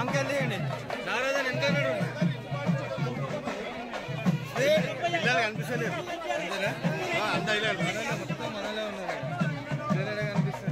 వంకెళ్ళేయండి నారాజన్ వెనకాల పిల్లలు కనిపిస్తలేరు అంతేనా అంత ఇలా మొత్తం మనలే ఉన్నారు వేరేలా కనిపిస్తారు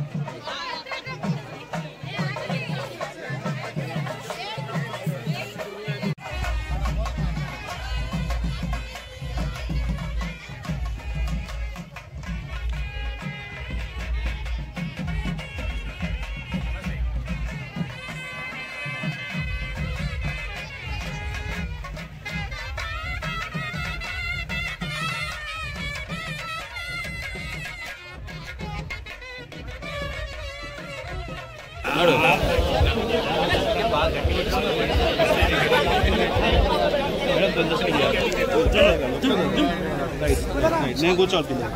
నేను కూర్చోవాలి కింద.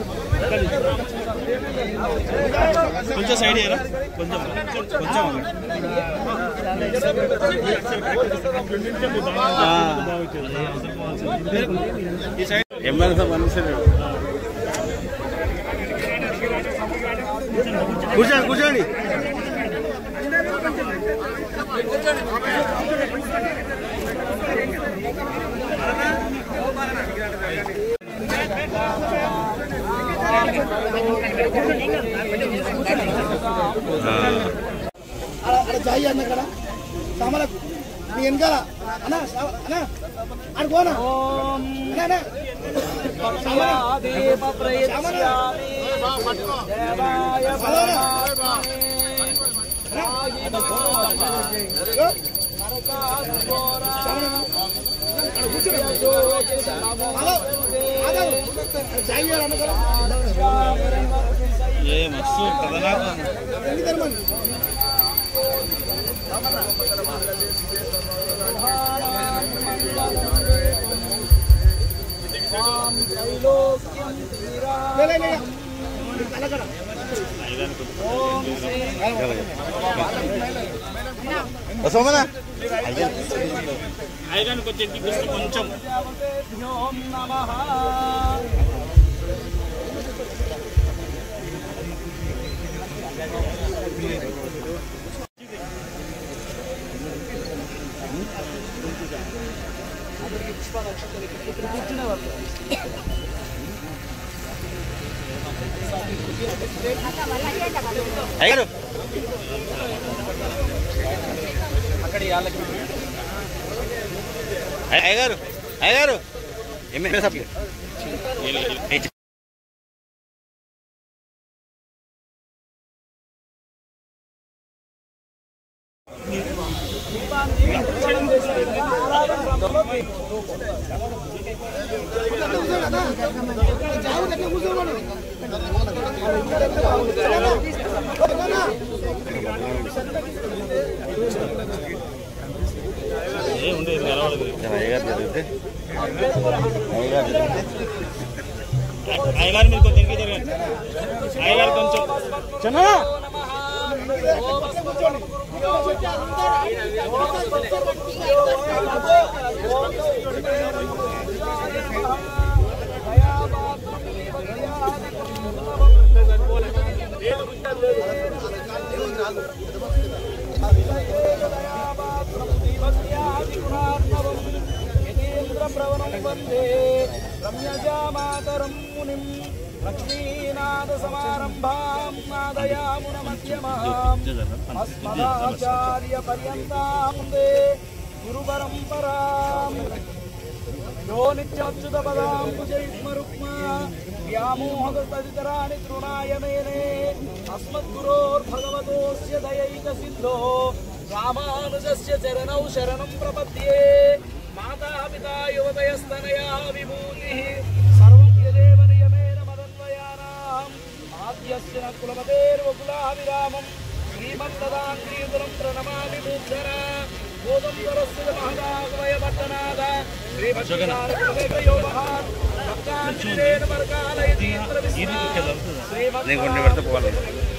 కొంచెం సైడ్ అయ్యారా కొంచెం కొంచెం ఆ. ఈ సైడ్ ఎమ్మెల్సీ మనిషి కూర్చోండి కూర్చోండి అక్కడ జాయి అన్న అక్కడ సామలకు నీ వెనకాల అన్నా సా- అన్నా అక్కడ పోనా అన్నా, అన్నా. సామల. సామల. సామల. ఇగో. సామల. అక్కడ కూర్చో. హలో. ఆగు. అక్కడ జాయి అన్న కదా ఏ మస్తు కథనాకు ఎన్ని ధర్మని లే, లే, లే. అలగడ. సోమనా ఐగాని కొంచెం ఇంటికి వస్తే కొంచెం అయ్యారు అయ్యారు అయ్యారు ఎమ్మెల్యే సభ్యులు ఏ ఉండే ఇది నిలబడదు అయ్యగారు జరిగితే అయ్యగారు జరిగితే అయ్యగారు మీరు కొంచెం ఇంటికి జరగండి అయ్యగారు కొంచెం చిన్న రమ్యజామాతరం మునిం లక్ష్మీనాథ సమారంభాం నాదయామున మధ్యమాం అస్మదాచార్య పర్యంతాం దే గురు పరంపరాం యో నిత్యచ్యుత పదాంబుజైస్మరుక్మా వ్యామోహద తదితరాణి తృణాయ మేనే అస్మద్గురోర్భగవతోస్య దయైక సిద్ధో రామానుజస్య చరణౌ శరణం ప్రపద్యే మాతాపితా యువతయస్తనయా విభూతి సర్వం యదేవ నియమేన మదన్వయానాం ఆద్యస్య న కులమతేర్వకులాభిరామం శ్రీమత్తదాంగ్రీతులం ప్రణమామి మూర్ధన గోదంబరస్య మహదాగమయ పట్టనాథ శ్రీమద్యోగహాన్ భక్తాంజనేన వర్గాలయతి నేను కొన్ని పెడితే పోవాలి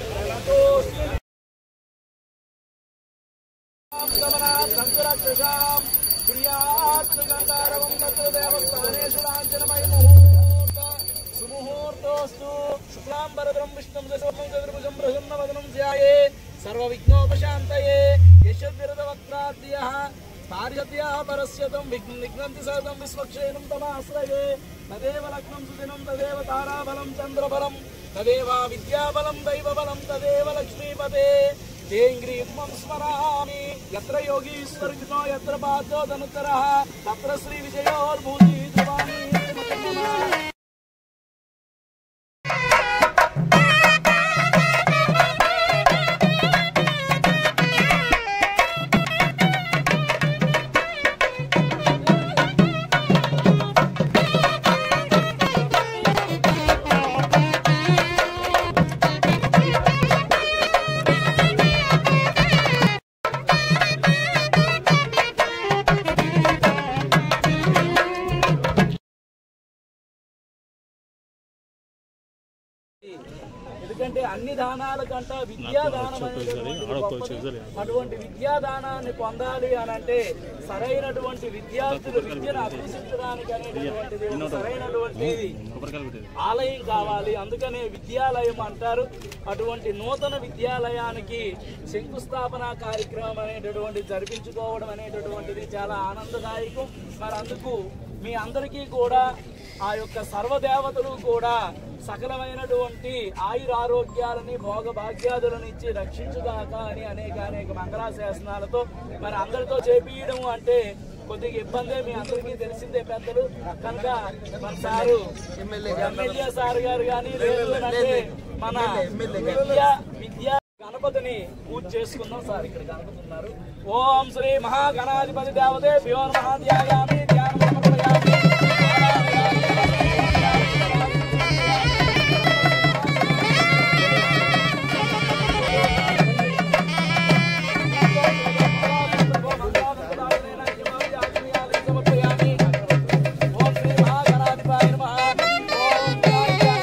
సంకురాక్షసాం ప్రియాత్ గంగారవం దేవస్థానేషు లాంఛనమయ ముహూర్త సుముహూర్త తథాస్తు శుక్లాంబరధరం విష్ణుం దశవర్ణం చతుర్భుజం ప్రసన్నవదనం ధ్యాయే సర్వవిఘ్నోపశాంతయే యశద్విరదవక్త్రాద్యః పార్యత్యా పరస్యతం విఘ్నంతి సదం విశ్వక్షేణం తమాశ్రయే తదేవ లగ్నం సుదినం తదేవ తారాబలం చంద్రబలం తదేవ విద్యాబలం దైవబలం తదేవ లక్ష్మీపదే తేంగ్రీమం స్మరామి యత్ర యోగీశ్వరకృతో యత్ర పాత్రో ధనుత్తరః తత్ర శ్రీ విజయోర్భూతి ధ్రువామి ఎందుకంటే అన్ని దానాల కంటే విద్యా దానం అనేటటువంటి గొప్పది. అటువంటి విద్యా దానాన్ని పొందాలి అని అంటే సరైనటువంటి విద్యార్థులు విద్యను అభ్యసించడానికి అనేటటువంటిది ఒక సరైనటువంటి ఆలయం కావాలి అందుకనే విద్యాలయం అంటారు అటువంటి నూతన విద్యాలయానికి శంకుస్థాపన కార్యక్రమం అనేటటువంటి జరిపించుకోవడం అనేటటువంటిది చాలా ఆనందదాయకం మరి అందుకు మీ అందరికీ కూడా ఆ యొక్క సర్వదేవతలు కూడా సకలమైనటువంటి ఆయుర ఆరోగ్యాలని భోగ భాగ్యాదులను ఇచ్చి రక్షించుగాక అని అనేక అనేక మంగళాశాసనాలతో మరి అందరితో చేపియడం అంటే కొద్దిగా ఇబ్బందే మీ అందరికీ తెలిసిందే పెద్దలు కనుక మన సారు ఎమ్మెల్యే సార్ గారు కానీ లేదు అంటే మన విద్యా విద్యా గణపతిని పూజ చేసుకుందాం సార్ ఇక్కడ గణపతి ఉన్నారు ఓం శ్రీ మహాగణాధిపతి దేవతే భ్యో మహాధ్యాయామి ధ్యానం సమర్పయామి. ఓం శ్రీ మహాగణాధిపాయ నమః. ఓం రాజాయ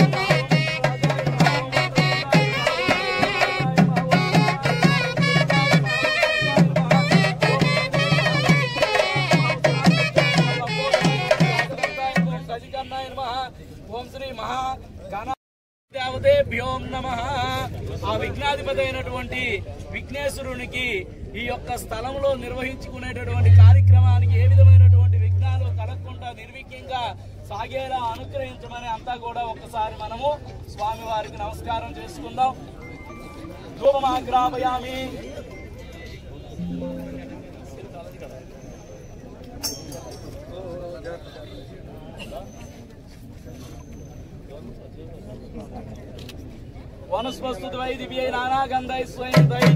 ఓం శ్రీ మహా గణ దేవతేభ్యోం నమ ఆ విఘ్నాధిపతి అయినటువంటి విఘ్నేశ్వరునికి ఈ యొక్క స్థలంలో నిర్వహించుకునేటటువంటి కార్యక్రమానికి ఏ విధమైనటువంటి విఘ్నాలు కలగకుండా నిర్విఘ్నంగా సాగేలా అనుగ్రహించమని అంతా కూడా ఒక్కసారి మనము స్వామి వారికి నమస్కారం చేసుకుందాం ధూపమాగ్రాపయామి వనస్పస్తు ద్వై దివ్యై నానాగంధై స్వయం దై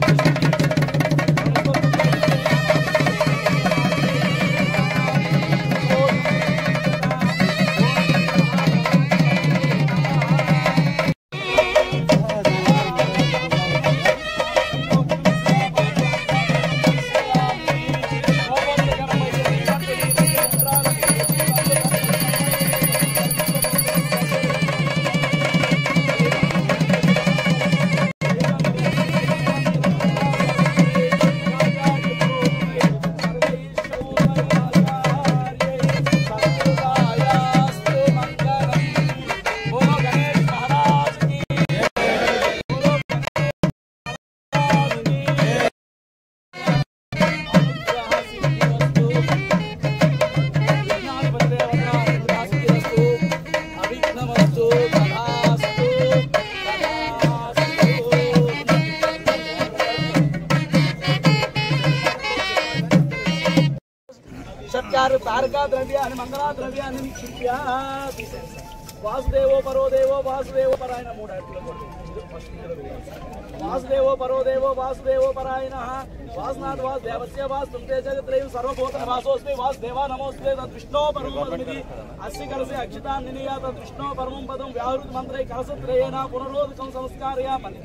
అవిఘ్నమస్తు తథాస్తు షట్కారు తారకా ద్రవ్యాన్ని మంగళా ద్రవ్యాన్ని నిక్షిప్య వాసుదేవో పరో దేవో వాసుదేవో పరాయణ మూడు అట్లు వాసుదేవో పరో దేవో వాసుదేవో పరాయణ వాసునాథ్ వాస్ దేవస్య వాస్ తుంతే జగత్రయం సర్వభూత వాసోస్మి వాసుదేవా నమోస్తే తద్ విష్ణో పరమం పదమిది అస్య కలసి అక్షితాన్నియా తద్ విష్ణో పరమం పదం వ్యాహృత మంత్రై కలసత్రయేన పునరోదకం సంస్కారయామని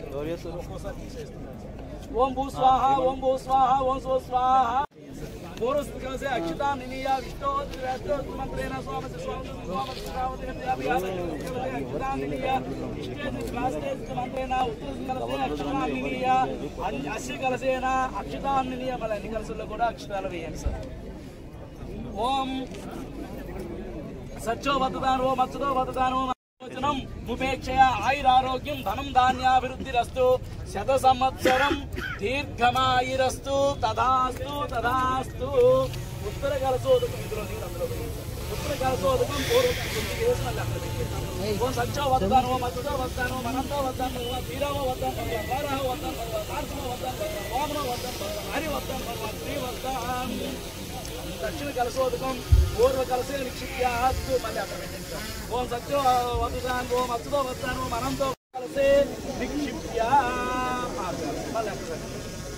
ఓం భూ స్వాహ ఓం భూ స్వాహ ఓం స్వ స్వాహ పూర్వస్థితికలసే అక్షితా నినీయ విష్ణో మంత్రేణ స్వామసి స్వామసి స్వామసి శ్రావతి అక్షితా నినీయ ఇష్టేతి క్లాస్తేతి మంత్రేణ ఉత్తరస్థితికలసే అక్షితా నినీయ అన్- అస్య కలసేన అక్షితా నినీయ మళ్ళీ అన్ని కలసుల్లో కూడా అక్షితాలు వేయండి సార్ ఓం సత్యో వదదాను ఓం అచ్చుతో వదదాను వచనం ఉపేక్షయ ఆయురారోగ్యం ధనం ధాన్యాభివృద్ధిరస్తు శత సంవత్సరం దీర్ఘమాయిరస్తు తదాస్తు తదాస్తు ఉత్తర కలసోదకం ఇందులో నీరు అందులో పోయి. ఉత్తర కలసోదకం పూర్వం కొంచెం వేసి మళ్ళీ అక్కడ పెట్టేస్తాం. ఓ సత్యో వద్దాను ఓ మధుతో వద్దాను మనంతో వద్దాను భగవాన్ శ్రీరామ వద్దాను భగవాన్ వారాహ వద్దాను భగవాన్ నారసింహ వద్దాను భగవాన్ వామన వద్దాను భగవాన్ హరి వద్దాను భగవాన్ శ్రీ వద్దాను దక్షిణ కలసోదకం పూర్వ కలసే నిక్షిప్యాస్తు మళ్ళీ అక్కడ పెట్టేస్తాం. ఓం సత్యో వద్దాను ఓం అచ్చుతో వద్దాను మనంతో కలిసే నిక్షిప్య మళ్ళీ అక్కడ పెట్టేస్తాం.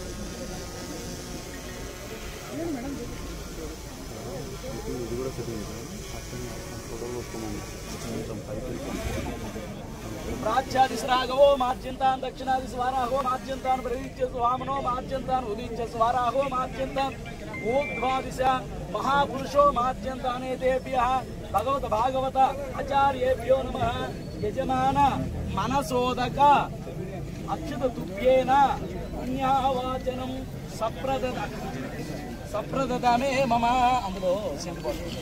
ప్రాచ్యాదిశ్రాగవో మార్జ్యంతాన్ దక్షిణాది స్వారాహో మార్జ్యంతాన్ ప్రవీచ్య స్వామనో మార్జ్యంతాన్ ఉదీచ్య స్వారాహో మార్జ్యంతాన్ ఊర్ధ్వాదిశ మహాపురుషో మార్జ్యంతానేతేభ్య భగవత భాగవత ఆచార్యేభ్యో నమ యజమాన మనసోదక అచ్యుత తుభ్యేన పుణ్యావాచనం సప్రదత సప్రదతమే మమ అందులో సింపుల్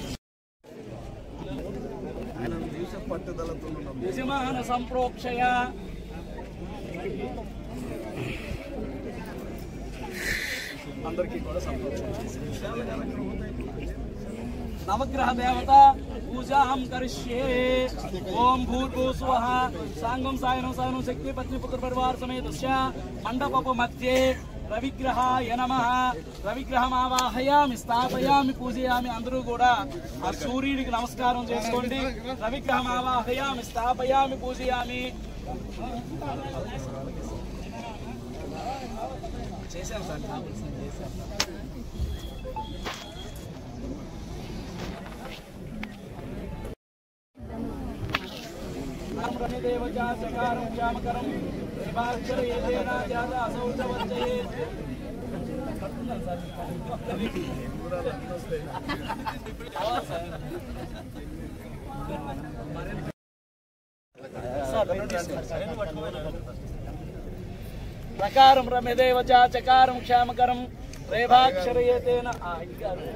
యజమాన సంప్రోక్షయ అందరికీ కూడా సంప్రోక్షణ నవగ్రహ దేవత పూజాం కరిష్యే ఓం భూర్భూస్వ సాంగం సాయనం సాయనం శక్తి పత్ని పుత్ర పరివార సమేతస్య మండపపు మధ్యే రవిగ్రహాయ నమ రవిగ్రహం ఆవాహయామి స్థాపయామి పూజయామి అందరూ కూడా ఆ సూర్యుడికి నమస్కారం చేసుకోండి రవిగ్రహం ఆవాహయామి స్థాపయామి పూజయామి చేశాం సార్ కావాల్సింది చేశాం దేవచాచకారం శ్యామకరం రేవాక్షరేణ జాత అసౌ చ వర్జయే ప్రకారం రమ్యదేవ చకారం క్షామకరం రేభాక్షరయేతేన ఆ, ఇది కాదు.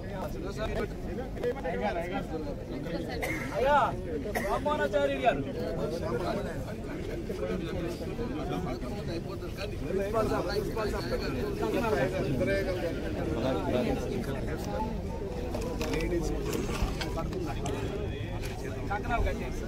అయ్యా రామ్మోహనాచార్యులు గారు కంకణాలు కట్టేసి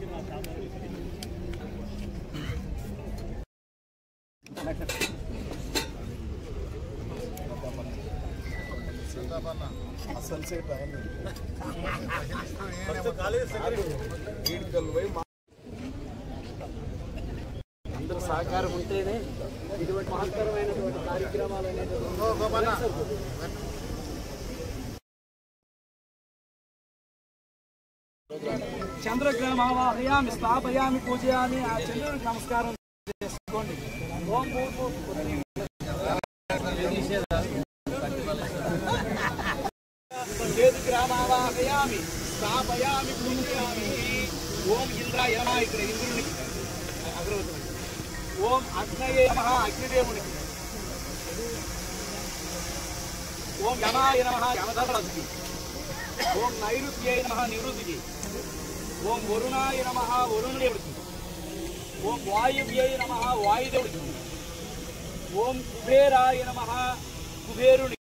అందరూ సహకారం ఉంటేనే ఇటువంటి మహత్తరమైనటువంటి కార్యక్రమాలు అనేది చంద్రగ్రహమావాహయామి స్థాపయామి పూజయామి ఆ చంద్రుడికి నమస్కారం చేసుకోండి ఓం భూర్భు గ్రామావాహయామి స్థాపయామి పూజయామి ఓం ఇంద్రాయ నమః ఇక్కడ ఇంద్రునికి అగ్రవతం ఓం అగ్నయే నమః అగ్నిదేవునికి ఓం యమాయ నమః యమధర్మరథుకి ఓం నైరుత్యై నమః నివృత్తికి ఓం వరుణాయ నమః వరుణదేవుడికి ఓం వాయువ్యై నమః వాయుదేవుడికి ఓం కుబేరాయ నమః కుబేరుని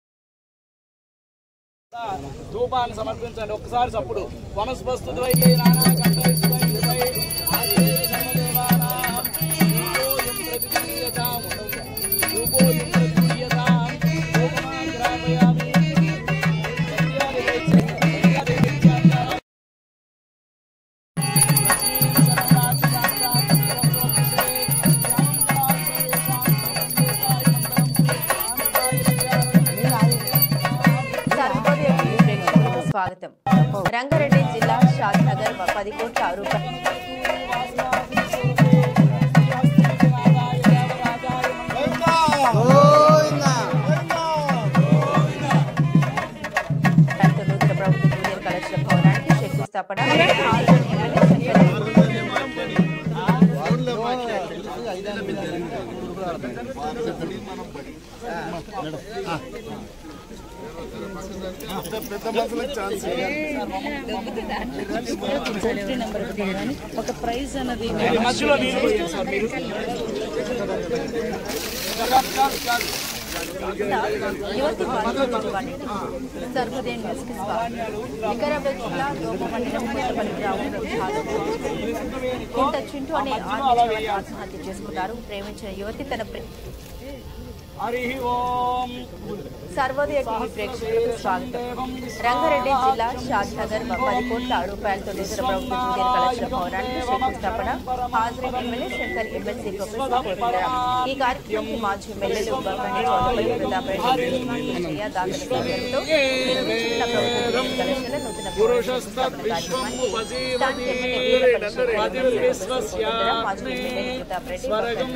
ధూపాన్ని సమర్పించండి ఒక్కసారి చప్పుడు వనస్పస్తువై నానా కంఠస్థువై ఆశ్రయ సర్వదేవానాం రూపోయం ప్రతిగీయతాం రూపోయం ప్రతిగీయతాం రూపమాన్ గ్రాపయామి సత్యాని వైశ్య సత్యాని వైశ్యాచారం సర్వోదయ టీవీ ప్రేక్షకులకు స్వాగతం రంగారెడ్డి జిల్లా షాద్ నగర్ పది కోట్ల రూపాయల డాక్టర్ నూతన ప్రభుత్వ జూనియర్ కళాశాల భవనానికి శంకుస్థాపన ఒక ప్రైజ్ అన్నది మధ్యలో నీళ్ళు పోయండి సార్ మీరు యువతి బాధితులటువంటి సర్వోదయం న్యూస్కి స్వాగతం వికారాబాద్ జిల్లా దోమమండలం కొత్తపల్లి గ్రామంలో ఇంత చింటూ అనే ఆడపిల్ల ఆత్మహత్య చేసుకున్నారు ప్రేమించిన యువతి తన ప్రే- హరి ఓం సర్వోదయ టీవీ ప్రేక్షకులకు స్వాగతం రంగారెడ్డి జిల్లా షాద్ నగర్ పది కోట్ల రూపాయలతో నూతన ప్రభుత్వ జూనియర్ కళాశాల భవనానికి శంకుస్థాపన హాజరైన MLA Shankar MLC professor KTR. ఈ కార్యక్రమానికి మాజీ ఎమ్మెల్యేలు గవర్నమెంట్ చౌదరి ప్రతాప్ రెడ్డి విజయ దాతల సహకారంతో నిర్మించిన ప్రభుత్వ జూనియర్ కళాశాల నూతన భవన శంకుస్థాపన కార్యక్రమానికి స్థానిక MLA Veerapalli Shankar MLC professor KTR, మాజీ MLA Pratap Reddy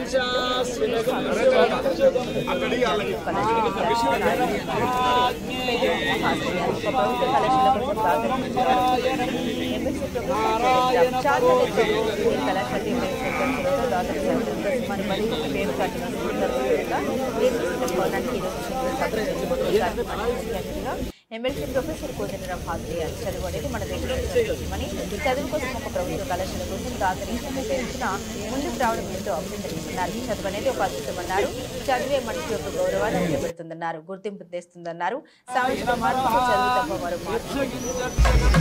MLC professor Kodandaram హాజరయ్యారు చదువు అనేది మన దేశమని చదువు కోసం ఒక ప్రభుత్వ కళాశాల కోసం దాతని పేరున ముందుకు రావడం ఎంతో అభినందనిస్తున్నారు చదువు అనేది ఒక అద్భుతమన్నారు చదివే మనిషి యొక్క గౌరవాన్ని నిలబెడుతుందన్నారు గుర్తింపు తెస్తుందన్నారు సామాజిక మార్పుకు చదువు తప్ప మరో మార్పు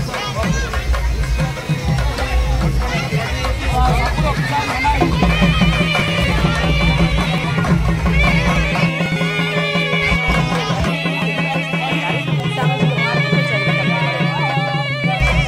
సామాజిక మార్పుకు చదువు తప్ప మరో మార్పు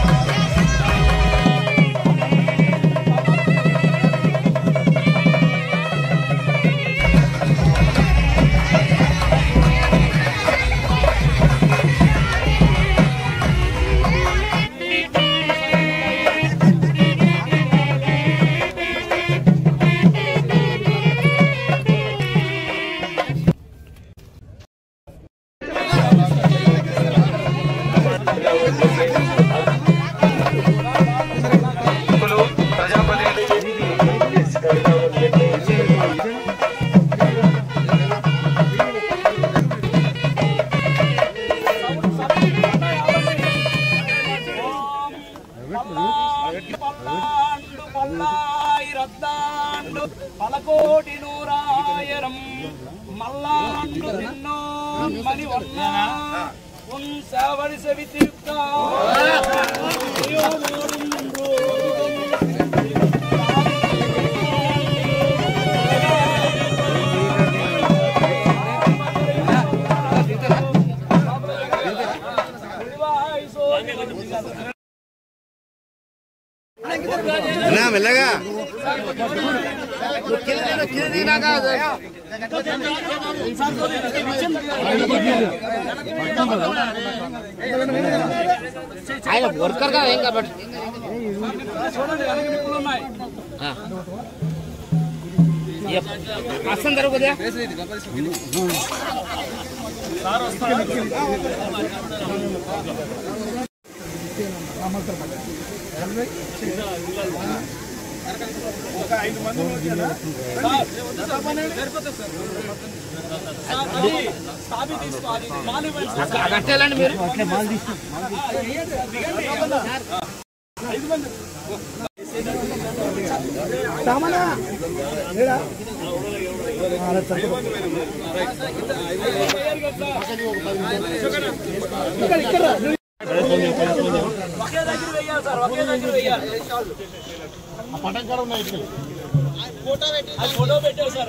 పల్లాండు పల్లాయి రద్దాండు పలకోటి నూరాయరం మల్లాండు నిన్నో మని వన్న ఉంసవడి సవితిరుక్క నా మెల్లగా చూడండి వెనక నిప్పులు ఉన్నాయి సాబి తీసుకో అది మాలు సామానా లేడా ఇక్కడ ఇక్కడ ఒకే దగ్గర వెయ్యాలి సార్ ఒకే దగ్గర వెయ్యాలి అది ఫోటో పెట్టావు సార్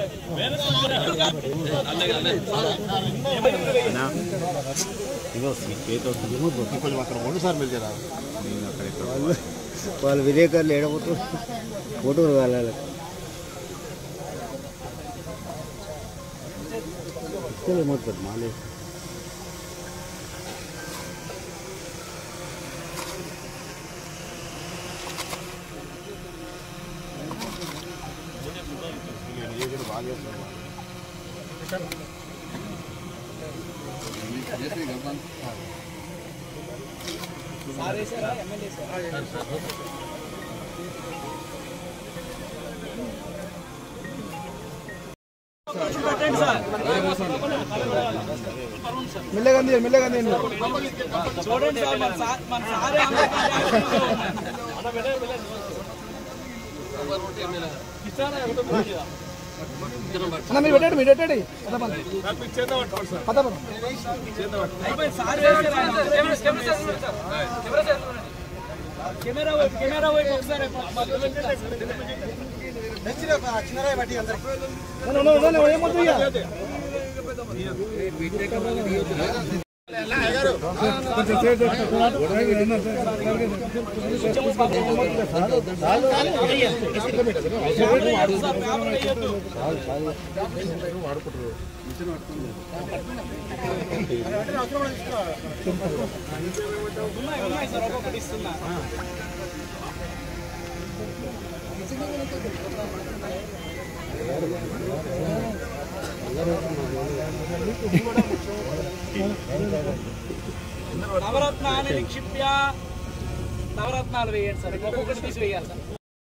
వాళ్ళు విలేకరులు ఏడబోతు ఫోటోలు వెళ్ళాలి మాలే పెట్టండి సార్ మెల్లగా అంది మెల్లగా అంది చూడండి సార్ మన సార్ మన సారే అందరికంటే యాక్టివ్గా ఉన్నారు. అన్న మీరు పెట్టండి మీరు పెట్టండి పద పద. పద పద. అయిపోయింది, సార్ వేసారు ఆయన. కెమెరా వైపు కెమెరా వైపు ఒకసారి నో, నో, నో, నో, ఏమొద్దు ఇక. ఉన్నాయి ఉన్నాయి సార్ ఒక్కొక్కటి ఇస్తున్నా నవరత్నాన్ని నిక్షిప్య నవరత్నాలు వేయండి సార్ ఒక్కొక్కటి తీసి వేయాలి సార్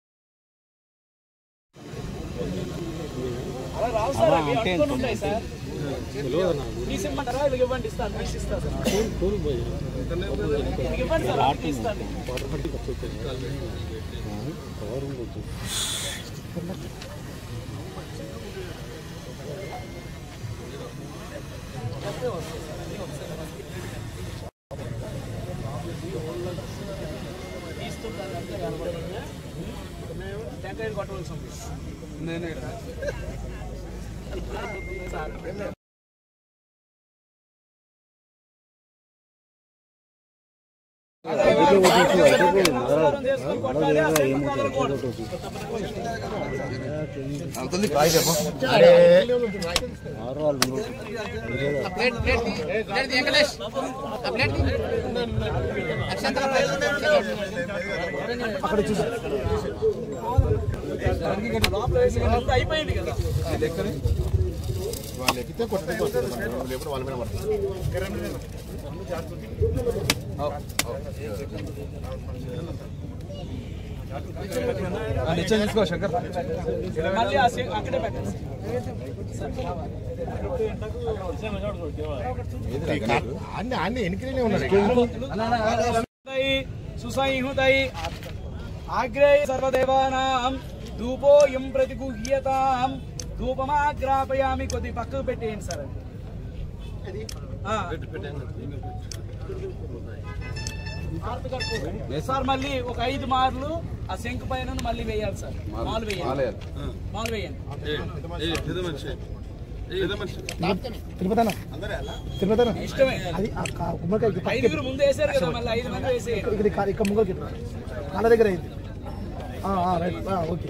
అలా రావు సార్ అవి అట్టుకొని ఉంటాయి సార్ తీసి ఇమ్మంటారా ఇది ఇవ్వండి ఇస్తాను తీసి ఇస్తాను సార్ ఇది ఇవ్వండి సార్ అటు ఇస్తాను టెంకాయలు కొట్టవలసి ఉంది నమస్కారం చేసుకొని కొట్టాలి ఆ సెంటు వదలకూడదు. ఆరు వాళ్ళు లోపల వేసి అంతా అయిపోయింది కదా మళ్ళీ ఆ సె- అక్కడే పెట్టండి సుసంహృతై ఆగ్రే సర్వదేవానాం ధూపోయం ప్రతిగుహ్యతాం ధూపమాగ్రాపయామి కొద్ది పక్కకు పెట్టేయండి సార్ అది ఆ. సార్ మళ్ళీ ఒక ఐదు మార్లు ఆ శంకు పైన మళ్ళీ వేయాలి సార్ మాలు వేయాలి మాలు వేయండి తిరుపతనా తిరుపతనా ఇష్టమే అది ఆ కా- గుమ్మడికాయ ఇక్కడ ఐదుగురు ముందు వేసారు కదా మళ్ళీ ఐదు మంది వేసేయండి ఇక్కడ ఇక్కడ ఇక్కడ ముంగకి కాళ్ళ దగ్గర అయింది ఆ, ఆ, రైట్ ఆ, ఓకే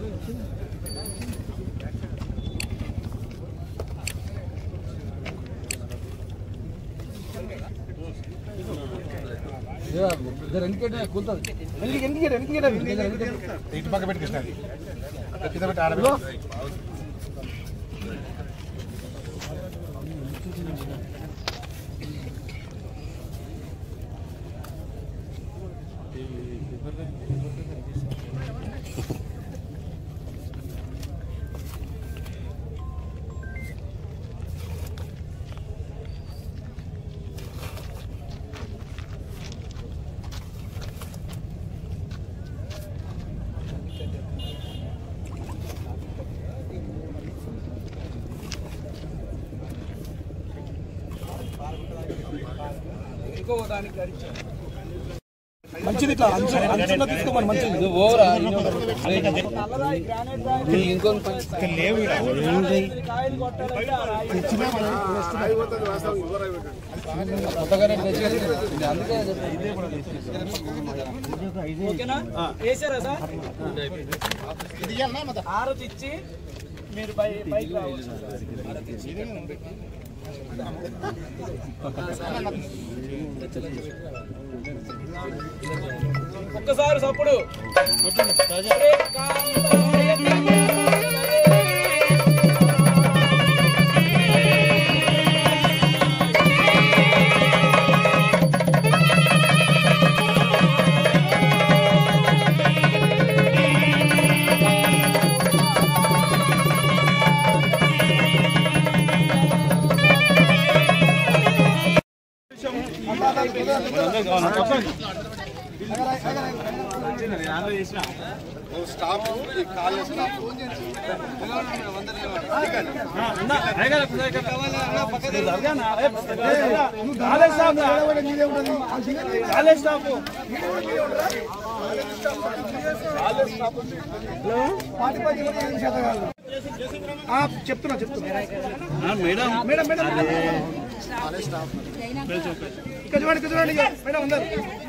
వెనక్కి వెనక్కి వెనక్కి వెనక్కి ఇటు పక్క పెట్టి కృష్ణ కింద పెట్టి ఆడ ఇదిగో. ఇంకో దానికి గడిచారు మంచిది ఇట్లా అంచు అంచులో తీసుకోమని మంచిది నల్లరాయి గ్రానైట్ రాయి ఇంకో కాయలు కొట్టాలంటే ఆ రాయి ఓకేనా వేసారా సార్ హారతి ఇచ్చి మీరు పై పైకి రావచ్చు హారతి ఇచ్చి. ఒక్కసారి సప్పుడు స్టాఫ్ ఈ college staff college staff college staff ఆ, చెప్తున్నా చెప్తున్నా మేడం మేడం మేడం ఇక్కడ చూడండి ఇక్కడ చూడండి ఇక. మేడం అందరు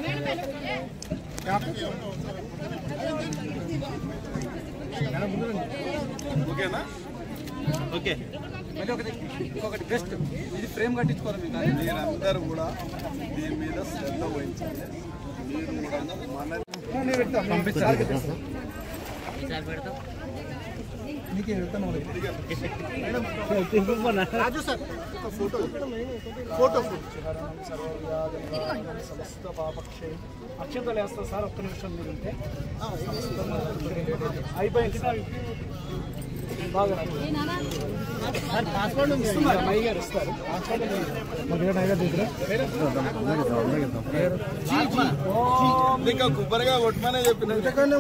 ఓకేనా ఓకే ఇంకొకటి బెస్ట్ ఇది ఫ్రేమ్ కట్టించుకోవాలి మీకు మీరందరూ కూడా దీని మీద శ్రద్ధ వహించండి మీరు కూడా మన నేను పెడతా పంపిస్తాను నీకే వెళ్తాను రాజు సార్ ఒక ఫోటో ఫోటో సమస్త పాపక్షే అక్షంతలు వేస్తా సార్ ఒక్క నిమిషం మీరు ఉంటే అయిపోయింది బాగా ఇస్తున్నారు అయ్య గారు ఇస్తారు ఇంకా కుబ్బరిగా కొట్టమనే చెప్పిన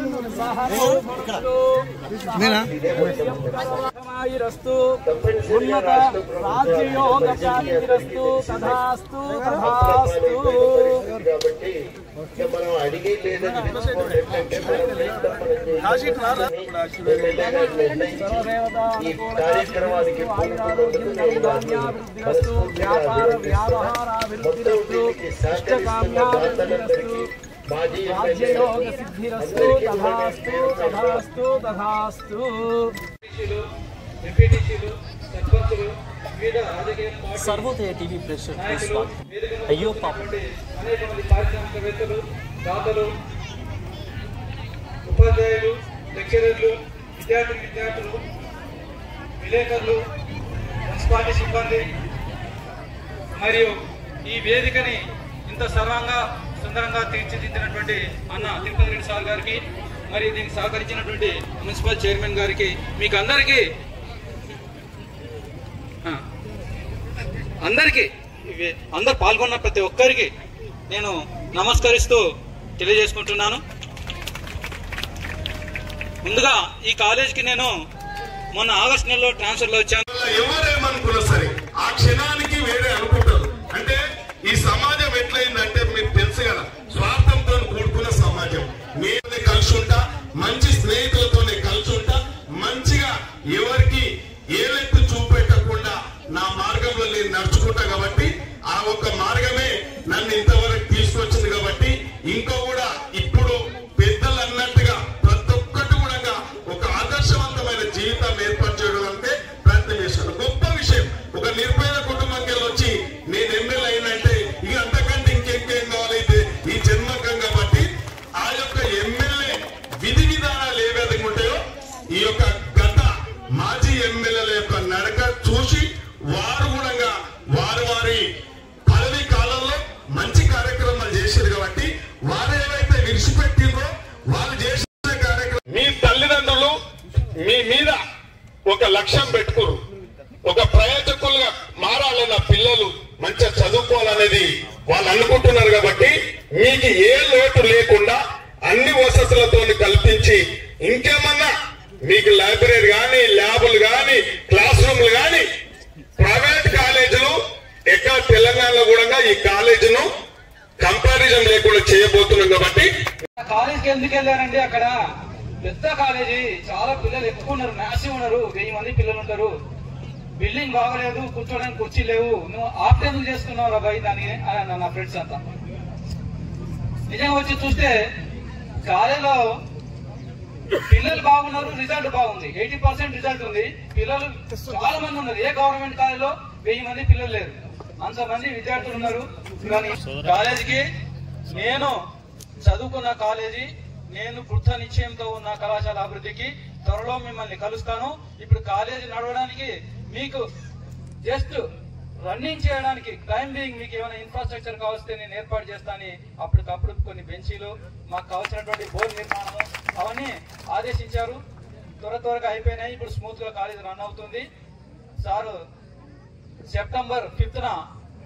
రస్తు ఉన్నత రాజ్యయోగ ప్రాప్తిరస్తు తథాస్తు తథాస్తు మనం అడిగి లేదని ఈ కార్యక్రమానికి ఆయురారోగ్యాభివృద్ధిరస్తు వ్యాపార వ్యవహారాభివృద్ధిరస్తు ఇష్టకామ్యాభివృద్ధిరస్తు మాజీ రాజ్యయోగ సిద్ధిరస్తు తథాస్తు తథాస్తు తథాస్తు సర్వోదయ టీవీ ప్రేక్షకులకు అయ్యో పాపం అనేకమంది పారిశ్రామికవేత్తలు దాతలు ఉపాధ్యాయులు లెక్చరర్లు విద్యార్థి విద్యార్థులు విలేకరులు మున్సిపాలిటీ సిబ్బంది మరియు ఈ వేదికని ఇంత సర్వంగా సుందరంగా తీర్చిదిద్దినటువంటి అన్న తిరుపతి రెడ్డి సార్ గారికి మరి దీనికి సహకరించినటువంటి మున్సిపల్ చైర్మన్ గారికి మీకు అందరికీ ఆ, అందరికీ ఇవి అందరు పాల్గొన్న ప్రతి ఒక్కరికి నేను నమస్కరిస్తూ తెలియజేసుకుంటున్నాను ముందుగా ఈ కాలేజీకి నేను మొన్న ఆగస్టు నెలలో ట్రాన్స్ఫర్లో వచ్చాను ఎవరేమనుకున్నా సరే ఆ క్షణానికి వేరే అనుకుంటారు అంటే ఈ సమాజం ఎట్లయిందంటే మీకు తెలుసు కదా స్వార్థంతో కూడుకున్న సమాజం నేను కలిసి ఉంటా మంచి స్నేహితులతోనే కలిసి ఉంటా మంచిగా ఎవరికి ఏ లెక్కు చూపెట్టకుండా నా మార్గంలో నేను నడుచుకుంటా కాబట్టి ఆ ఒక్క మార్గమే నన్ను ఇంతవరకు తీసుకొచ్చింది కాబట్టి ఇంకా కూడా ఇప్పుడు పెద్దలు అన్నట్టుగా ప్రతి ఒక్కటి కూడా ఒక ఆదర్శవంతమైన జీవితాన్ని ఏర్పాటు చేయడం అంటే ప్రయత్నం చేశాను గొప్ప విషయం ఒక నిర్భయ కుటుంబంకి వచ్చి నేను ఎమ్మెల్యే అయినంటే ఇక అంతకంటే ఇంకేం కావాలైతే ఈ జన్మకం కాబట్టి ఆ యొక్క ఎమ్మెల్యే విధి విధానాలు ఏ విధంగా ఉంటాయో ఈ యొక్క గత మాజీ ఎమ్మెల్యేల యొక్క నడక చూసి వారు కూడా వారి వారి పదవి కాలంలో మంచి కార్యక్రమాలు చేశారు కాబట్టి వారు ఏవైతే విడిచిపెట్టిందో వాళ్ళు చేసిన కార్యక్రమం మీ తల్లిదండ్రులు మీ మీద ఒక లక్ష్యం పెట్టుకోరు ఒక ప్రయోజకులుగా మారాలి నా పిల్లలు మంచిగా చదువుకోవాలనేది వాళ్ళు అనుకుంటున్నారు కాబట్టి మీకు ఏ లోటు లేకుండా అన్ని వసతులతో కల్పించి ఇంకేమన్నా మీకు లైబ్రరీ కానీ ల్యాబులు కానీ క్లాస్ రూమ్లు కానీ ప్రైవేట్ కాలేజీలు ఎక్కడ తెలంగాణలో కూడా ఈ కాలేజీను కంపారిజన్ లేకుండా చేయబోతున్నాం కాబట్టి కాలేజీకి ఎందుకు వెళ్ళారండి అక్కడ పెద్ద కాలేజీ చాలా పిల్లలు ఎక్కువ ఉన్నారు మ్యాసివ్ ఉన్నారు వెయ్యి మంది పిల్లలు ఉంటారు బిల్డింగ్ బాగలేదు కూర్చోడానికి కుర్చీ లేవు నువ్వు ఆప్ట్ ఎందుకు చేస్తున్నావు రాబాయ్ దాని అని అన్నారు నా ఫ్రెండ్స్ అంతా నిజంగా వచ్చి చూస్తే కాలేజీలో పిల్లలు బాగున్నారు రిజల్ట్ బాగుంది ఎయిటీ పర్సెంట్ రిజల్ట్ ఉంది పిల్లలు చాలా మంది ఉన్నారు ఏ గవర్నమెంట్ కాలేజీలో వెయ్యి మంది పిల్లలు లేరు అంతమంది విద్యార్థులు ఉన్నారు కానీ కాలేజీకి నేను చదువుకున్న కాలేజీ నేను కృత నిశ్చయంతో ఉన్న కళాశాల అభివృద్ధికి త్వరలో మిమ్మల్ని కలుస్తాను ఇప్పుడు కాలేజీ నడవడానికి మీకు జస్ట్ రన్నింగ్ చేయడానికి టైం బీయింగ్ మీకు ఏమైనా ఇన్ఫ్రాస్ట్రక్చర్ కావస్తే నేను ఏర్పాటు చేస్తాను అప్పటికప్పుడు కొన్ని బెంచీలు మాకు కావాల్సినటువంటి బోర్డు నిర్మాణము అవన్నీ ఆదేశించారు త్వర త్వరగా అయిపోయినాయి ఇప్పుడు స్మూత్ గా కాలేజ్ రన్ అవుతుంది సారు సెప్టెంబర్ ఫిఫ్త్ న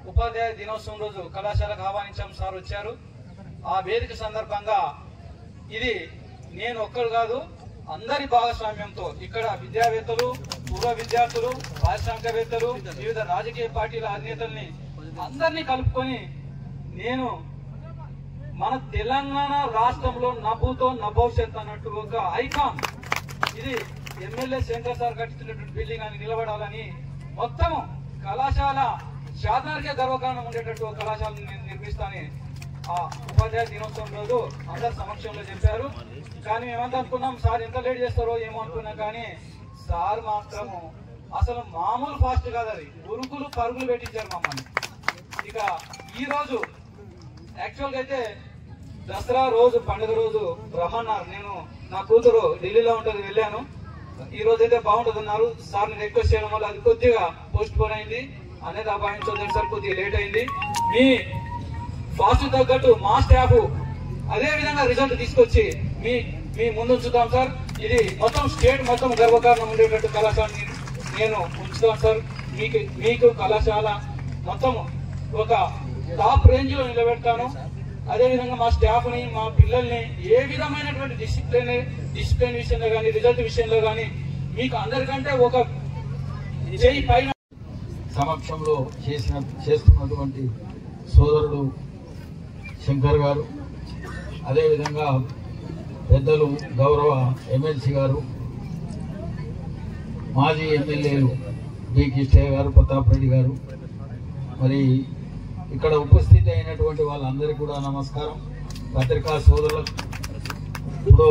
ఉపాధ్యాయ దినోత్సవం రోజు కళాశాలకు ఆహ్వానించాం సార్ వచ్చారు ఆ వేదిక సందర్భంగా ఇది నేను ఒక్కరు కాదు అందరి భాగస్వామ్యంతో ఇక్కడ విద్యావేత్తలు పూర్వ విద్యార్థులు పారిశ్రామికవేత్తలు వివిధ రాజకీయ పార్టీల అధినేతల్ని అందరినీ కలుపుకొని నేను మన తెలంగాణ రాష్ట్రంలో నవ్వుతో నభవిష్యత్ అన్నట్టు ఒక ఐకాన్ ఇది ఎమ్మెల్యే శంకర్ సార్ కట్టించినటువంటి బిల్డింగ్ అని నిలబడాలని మొత్తం కళాశాల శాతనానికే గర్వకారణం ఉండేటట్టు ఒక కళాశాలను నేను నిర్మిస్తానని ఆ ఉపాధ్యాయ దినోత్సవం రోజు అందరి సమక్షంలో చెప్పారు కానీ మేమంతా అనుకున్నాం సార్ ఎంత లేట్ చేస్తారో ఏమో అనుకున్నాం కానీ సార్ మాత్రము అసలు మామూలు ఫాస్ట్ కాదు అది ఉరుకులు పరుగులు పెట్టించారు మమ్మల్ని ఇక ఈ రోజు యాక్చువల్ గా అయితే దసరా రోజు పండుగ రోజు రమ్మన్నారు నేను నా కూతురు ఢిల్లీలో ఉంటుంది వెళ్ళాను ఈ రోజు అయితే బాగుంటుంది అన్నారు సార్ ని రిక్వెస్ట్ చేయడం వల్ల అది కొద్దిగా పోస్ట్ పోన్ అయింది అనేది అభావించడం సార్ కొద్దిగా లేట్ అయింది మీ ఫాస్ట్ తగ్గట్టు మా స్టాఫ్ అదే విధంగా రిజల్ట్ తీసుకొచ్చి మీ మీ ముందు ఉంచుతాం సార్ ఇది మొత్తం స్టేట్ మొత్తం గర్వకారణం ఉండేటట్టు కళాశాలని నేను ఉంచుతాను సార్ మీకు మీకు కళాశాల మొత్తం ఒక టాప్ రేంజ్ లో నిలబెడతాను అదే విధంగా మా స్టాఫ్ ని మా పిల్లల్ని ఏ విధమైనటువంటి డిసిప్లిన్ డిసిప్లిన్ విషయంలో కానీ రిజల్ట్ విషయంలో కానీ మీకు అందరికంటే ఒక చేయి పైన సమక్షంలో చేసిన చేస్తున్నటువంటి సోదరుడు శంకర్ గారు అదేవిధంగా పెద్దలు గౌరవ ఎమ్మెల్సీ గారు మాజీ ఎమ్మెల్యేలు బి కిష్టయ్య గారు ప్రతాప్ రెడ్డి గారు మరి ఇక్కడ ఉపస్థితి అయినటువంటి వాళ్ళందరికీ కూడా నమస్కారం పత్రికా సోదరులకు ఇప్పుడు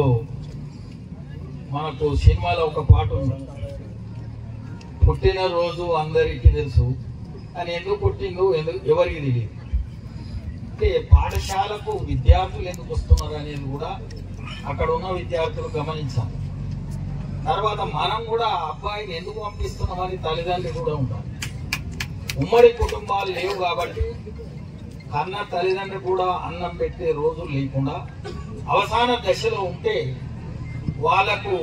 మనకు సినిమాలో ఒక పాట ఉంది పుట్టినరోజు అందరికీ తెలుసు అని ఎందుకు పుట్టిందో ఎందుకు ఎవరికి తెలియదు అంటే పాఠశాలకు విద్యార్థులు ఎందుకు వస్తున్నారు అనేది కూడా అక్కడ ఉన్న విద్యార్థులు గమనించాలి తర్వాత మనం కూడా ఆ అబ్బాయిని ఎందుకు పంపిస్తున్నామని తల్లిదండ్రులు కూడా ఉంటారు ఉమ్మడి కుటుంబాలు లేవు కాబట్టి కన్న తల్లిదండ్రులు కూడా అన్నం పెట్టే రోజులు లేకుండా అవసాన దశలో ఉంటే వాళ్లకు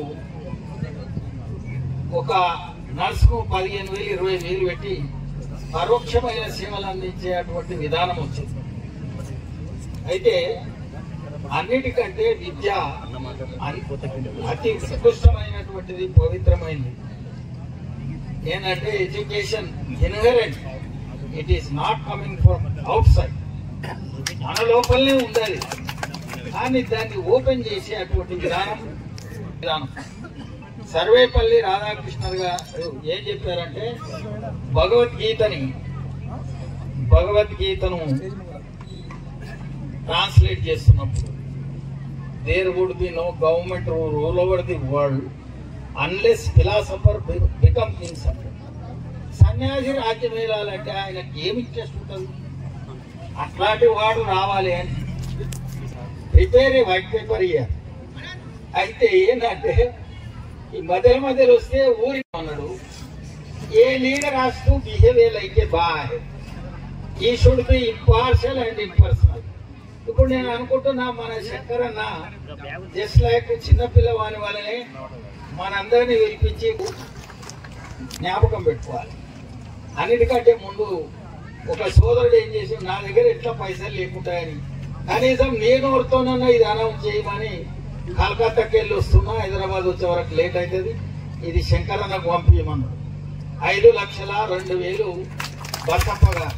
ఒక నర్సుకు పదిహేను వేలు ఇరవై వేలు పెట్టి పరోక్షమైన సేవలు అందించేటువంటి విధానం వచ్చింది అయితే అన్నిటికంటే విద్య అన్- అతి ఉత్కృష్టమైనటువంటిది పవిత్రమైనది ఏంటంటే education inherent it is not coming from outside మన లోపలనే ఉండాలి కానీ దాన్ని ఓపెన్ చేసే అటువంటి విధానం విధానం సర్వేపల్లి రాధాకృష్ణ గారు ఏం చెప్పారంటే భగవద్గీతని భగవద్గీతను ట్రాన్స్లేట్ చేస్తున్నప్పుడు there would be no government rule over the world unless philosopher become king సన్యాసి రాజ్యం వెళ్ళాలంటే ఆయనకి ఏమి ఇంట్రెస్ట్ ఉంటుంది అట్లాంటి వాడు రావాలి అని ప్రిపేర్ ఏ వైట్ పేపర్ ఇయ్యారు అయితే ఏంటంటే ఈ మధ్యలో మధ్యలో వస్తే ఊరి అన్నాడు a leader has to behave like a boy he should be impartial and impersonal ఇప్పుడు నేను అనుకుంటున్నా మన శంకర్ అన్న జస్ట్ లైక్ చిన్న పిల్లవాని వాళ్ళని మనందరినీ పిలిపించి జ్ఞాపకం పెట్టుకోవాలి అన్నిటికంటే ముందు ఒక సోదరుడు ఏం చేసి నా దగ్గర ఎట్లా పైసలు లేకుంటాయని కనీసం నేను ఎవరితోనన్నా ఇది అనౌన్స్ చేయమని కలకత్తాకి వెళ్ళి వస్తున్నా హైదరాబాద్ వచ్చే వరకు లేట్ అవుతుంది ఇది శంకరన్నకు పంపించమన్నాడు ఐదు లక్షల రెండు వేలు బసప్ప గారు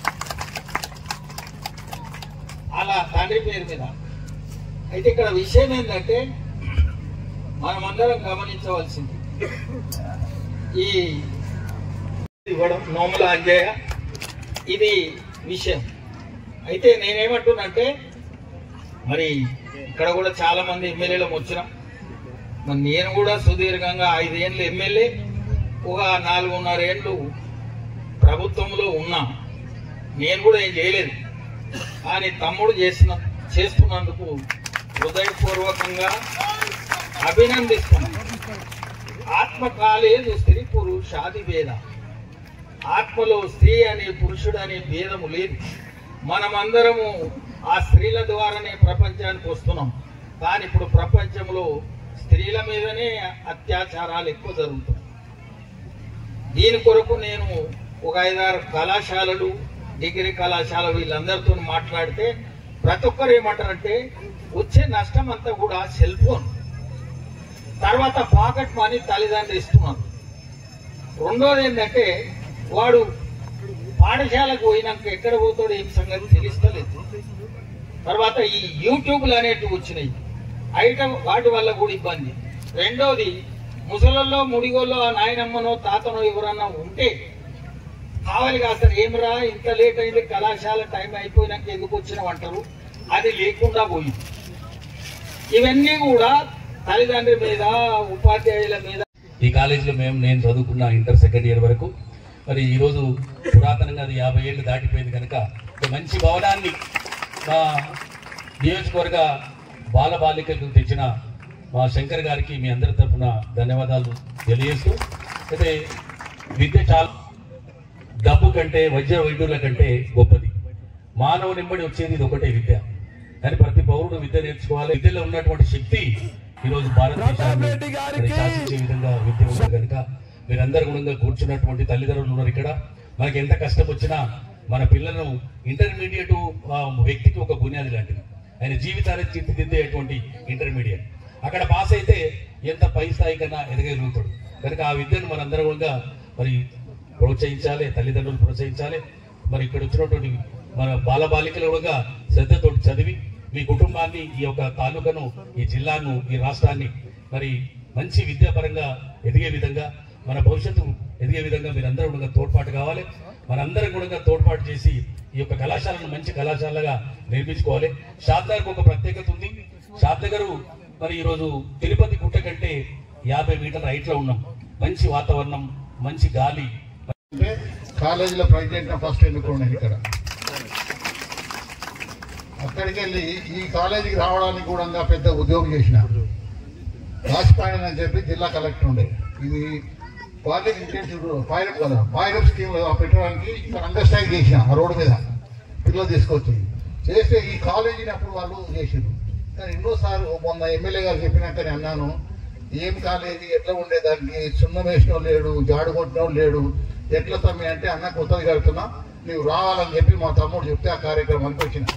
అలా తండ్రి పేరు మీద అయితే ఇక్కడ విషయం ఏంటంటే మనమందరం గమనించవలసింది ఈ ఇవ్వడం నోముల అంజయ్య ఇది విషయం అయితే నేనేమంటున్నంటే మరి ఇక్కడ కూడా చాలా మంది ఎమ్మెల్యేలు వచ్చినాం మరి నేను కూడా సుదీర్ఘంగా ఐదేళ్ళు ఎమ్మెల్యే ఒక నాలుగున్నర ఏళ్ళు ప్రభుత్వంలో ఉన్నా నేను కూడా ఏం చేయలేదు కానీ తమ్ముడు చేసిన చేస్తున్నందుకు హృదయపూర్వకంగా అభినందిస్తున్నాను ఆత్మ కాలేదు స్త్రీ పురుషాది భేద ఆత్మలో స్త్రీ అనే పురుషుడు అనే భేదము లేదు మనమందరము ఆ స్త్రీల ద్వారానే ప్రపంచానికి వస్తున్నాం కానీ ఇప్పుడు ప్రపంచంలో స్త్రీల మీదనే అత్యాచారాలు ఎక్కువ జరుగుతాయి దీని కొరకు నేను ఒక ఐదారు కళాశాలలు డిగ్రీ కళాశాల వీళ్ళందరితో మాట్లాడితే ప్రతి ఒక్కరు ఏమంటారంటే వచ్చే నష్టం అంతా కూడా సెల్ ఫోన్ తర్వాత పాకెట్ మనీ తల్లిదండ్రులు ఇస్తున్నారు రెండోది ఏంటంటే వాడు పాఠశాలకు పోయినాక ఎక్కడ పోతాడో ఏం సంగతి తెలుస్తలేదు తర్వాత ఈ యూట్యూబ్లు అనేటివి వచ్చినాయి ఐటమ్ వాటి వల్ల కూడా ఇబ్బంది రెండోది ముసలల్లో ముడిగోల్లో ఆ నాయనమ్మనో తాతనో ఎవరన్నా ఉంటే కావాలి కాస్తారు ఏమిరా ఇంత లేట్ అయింది కళాశాల టైం అయిపోయినాక ఎందుకు వచ్చిన అంటారు అది లేకుండా పోయింది ఇవన్నీ కూడా తల్లిదండ్రుల మీద ఉపాధ్యాయుల మీద ఈ కాలేజీలో మేము నేను చదువుకున్న ఇంటర్ సెకండ్ ఇయర్ వరకు మరి ఈరోజు పురాతనంగా అది యాభై ఏళ్ళు దాటిపోయింది కనుక ఒక మంచి భవనాన్ని మా నియోజకవర్గ బాల బాలికలకు తెచ్చిన మా శంకర్ గారికి మీ అందరి తరఫున ధన్యవాదాలు తెలియజేస్తూ అయితే విద్య చాలా డబ్బు కంటే వైద్య వైద్యుల కంటే గొప్పది మానవ నిమ్మడి వచ్చేది ఇది ఒకటే విద్య కానీ ప్రతి పౌరుడు విద్య నేర్చుకోవాలి విద్యలో ఉన్నటువంటి శక్తి ఈరోజు భారతదేశాన్ని మరి శాసించే విధంగా విద్య ఉంది కనుక మీరందరూ కూడా కూర్చున్నటువంటి తల్లిదండ్రులు ఉన్నారు ఇక్కడ మనకి ఎంత కష్టం వచ్చినా మన పిల్లలను ఇంటర్మీడియట్ వ్యక్తికి ఒక బునియాది లాంటిది ఆయన జీవితాన్ని తీర్చిదిద్దేటువంటి ఇంటర్మీడియట్ అక్కడ పాస్ అయితే ఎంత పై స్థాయి కన్నా ఎదగలుగుతాడు కనుక ఆ విద్యను మనందరం కూడా మరి ప్రోత్సహించాలి తల్లిదండ్రులు ప్రోత్సహించాలి మరి ఇక్కడ వచ్చినటువంటి మన బాలబాలికలు కూడా శ్రద్ధతో చదివి మీ కుటుంబాన్ని ఈ యొక్క తాలూకాను ఈ జిల్లాను ఈ రాష్ట్రాన్ని మరి మంచి విద్యాపరంగా ఎదిగే విధంగా మన భవిష్యత్తు ఎదిగే విధంగా మీరందరూ కూడా తోడ్పాటు కావాలి మనందరం కూడా తోడ్పాటు చేసి ఈ యొక్క కళాశాలను మంచి కళాశాలగా నిర్మించుకోవాలి షాద్నగర్కు ఒక ప్రత్యేకత ఉంది షాద్నగర్ మరి ఈరోజు తిరుపతి గుట్ట కంటే యాభై మీటర్ల హైట్ లో ఉన్నాం మంచి వాతావరణం మంచి గాలి అంటే కాలేజీలో ప్రెసిడెంట్ ఫస్ట్ ఎన్నుకున్నాను ఇక్కడ అక్కడికి వెళ్ళి ఈ కాలేజీకి రావడానికి కూడా పెద్ద ఉద్యోగం చేసిన రాసిపాయన అని చెప్పి జిల్లా కలెక్టర్ ఉండే ఇది ప్రాజెక్ట్ ఇంటెన్సివ్ పైరప్ కదా పైరప్ స్కీమ్ పెట్టడానికి ఇక్కడ అండర్స్టాండ్ చేసిన ఆ రోడ్డు మీద పిల్లలు తీసుకొచ్చి చేస్తే ఈ కాలేజీని అప్పుడు వాళ్ళు చేసిండ్రు కానీ ఎన్నోసార్లు మొన్న ఎమ్మెల్యే గారు చెప్పినాక నేను అన్నాను ఏం కాలేజీ ఎట్లా ఉండేదానికి సున్నం వేసిన లేడు జాడు కొట్టిన లేడు ఎట్లా తమ్మి అంటే అన్న కొత్తది కడుతున్నా నువ్వు రావాలని చెప్పి మా తమ్ముడు చెప్తే ఆ కార్యక్రమానికి వచ్చిన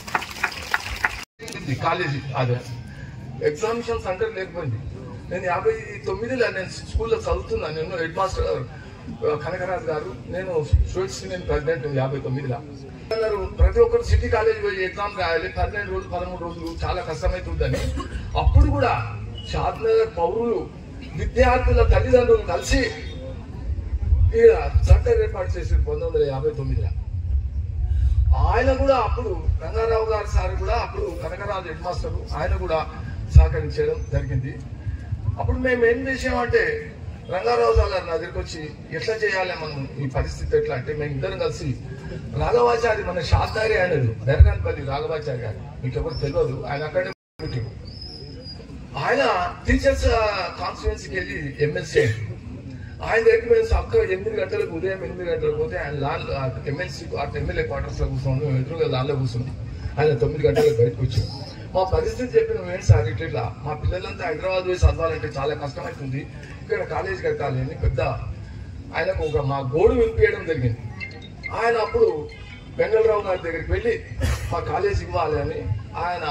ఇది కాలేజీ అదే ఎగ్జామినేషన్ సెంటర్ లేకపోయింది నేను యాభై తొమ్మిదిలో నేను స్కూల్లో చదువుతున్నాను నేను హెడ్ మాస్టర్ ఆ, కనకరాజు గారు నేను స్టూడెంట్స్ యూనియన్ ప్రెసిడెంట్ యాభై తొమ్మిదిలో అన్నారు ప్రతి ఒక్కరు సిటీ కాలేజ్ పోయి ఎగ్జామ్ రాయాలి పన్నెండు రోజులు పదమూడు రోజులు చాలా కష్టమవుతుందని అప్పుడు కూడా షాద్నగర్ పౌరులు విద్యార్థుల తల్లిదండ్రులు కలిసి ఈడ సెంటర్ ఏర్పాటు చేసి పంతొమ్మిది వందల యాభై తొమ్మిదిలో ఆయన కూడా అప్పుడు రంగారావు గారి సార్ కూడా అప్పుడు కనకరాజు హెడ్ మాస్టర్ ఆయన కూడా సహకరించడం జరిగింది అప్పుడు మేము ఏం చేసామంటే రంగారావు సార్ గారు నా దగ్గరికి వచ్చి ఎట్లా చేయాలి మనం ఈ పరిస్థితి ఎట్లా అంటే మేము ఇద్దరం కలిసి రాఘవాచారి మన షాద్దారి ఆయనది దర్గాన్పల్లి రాఘవాచారి గారు మీకు ఎవరు తెలియదు ఆయన అక్కడే పుట్టిండు. ఆయన టీచర్స్ కాన్స్టిట్యున్సీకి వెళ్ళి ఎమ్మెల్సీ ఆయన దగ్గరికి మేము చక్కగా ఎనిమిది గంటలకు ఉదయం ఎనిమిది గంటలకు పోతే ఆయన లాన్ ఎమ్మెల్సీ ఎమ్మెల్యే క్వార్టర్స్ లో కూర్చోండి మేము ఎదురుగా లాన్లో కూర్చుంది ఆయన తొమ్మిది గంటలకు బయటకు వచ్చాం మా పరిస్థితి చెప్పిన ఏంటి సార్ ఇట్లా ఇట్లా మా పిల్లలంతా హైదరాబాద్ పోయి చదవాలంటే చాలా కష్టమవుతుంది ఇక్కడ కాలేజ్ కట్టాలి అని పెద్ద ఆయనకు ఒక మా గోడు వినిపించడం జరిగింది ఆయన అప్పుడు వెంగళరావు గారి దగ్గరికి వెళ్ళి మా కాలేజ్ ఇవ్వాలి అని ఆయన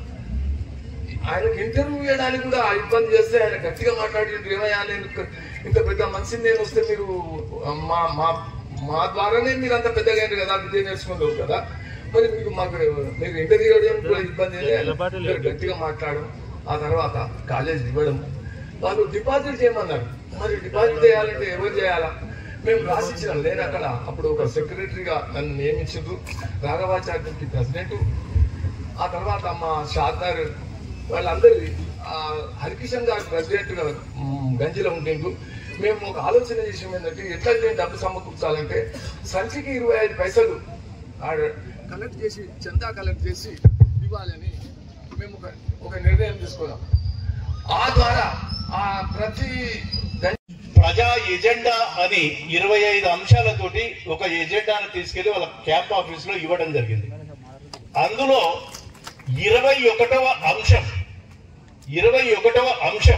ఆయనకు ఇంటర్వ్యూ చేయడానికి కూడా ఆ ఇబ్బంది చేస్తే ఆయన గట్టిగా మాట్లాడి ఏమయ్యా నేను ఇంత- ఇంత పెద్ద మనిషిని నేను వస్తే మీరు మా మా మా ద్వారానే మీరు అంత పెద్దగా అయ్యారు కదా విద్య నేర్చుకుంటారు కదా మరి మీకు మాకు మీరు ఇంటర్వ్యూ చేయడం కూడా ఇబ్బంది లేదు. మీరు గట్టిగా మాట్లాడడం ఆ తర్వాత కాలేజ్ ఇవ్వడం వాళ్ళు డిపాజిట్ చేయమన్నారు మరి డిపాజిట్ చేయాలంటే ఎవరు చేయాలా మేము రాసిచ్చినాం నేను అక్కడ అప్పుడు ఒక సెక్రటరీగా నన్ను నియమించారు రాఘవాచార్యునికి ప్రెసిడెంట్ ఆ తర్వాత మా షాద్దార్ వాళ్ళందరూ ఆ, హరికిషన్ గారు ప్రెసిడెంట్ గా మ్, గంజిలో ఉండిండు మేము ఒక ఆలోచన చేసాం ఏంటంటే ఎట్లా దీన్ని డబ్బు సమకూర్చాలంటే సంచికి ఇరవై ఐదు పైసలు కలెక్ట్ చేసి చందా కలెక్ట్ చేసి ఇవ్వాలని మేము ఒక ఒక నిర్ణయం తీసుకున్నాం ఆ ద్వారా ఆ ప్రతి ప్రజా ఎజెండా అని ఇరవై ఐదు అంశాలతోటి ఒక ఎజెండాను తీసుకెళ్లి వాళ్ళ క్యాంప్ ఆఫీస్ లో ఇవ్వడం జరిగింది అందులో ఇరవై ఒకటవ అంశం ఇరవై ఒకటవ అంశం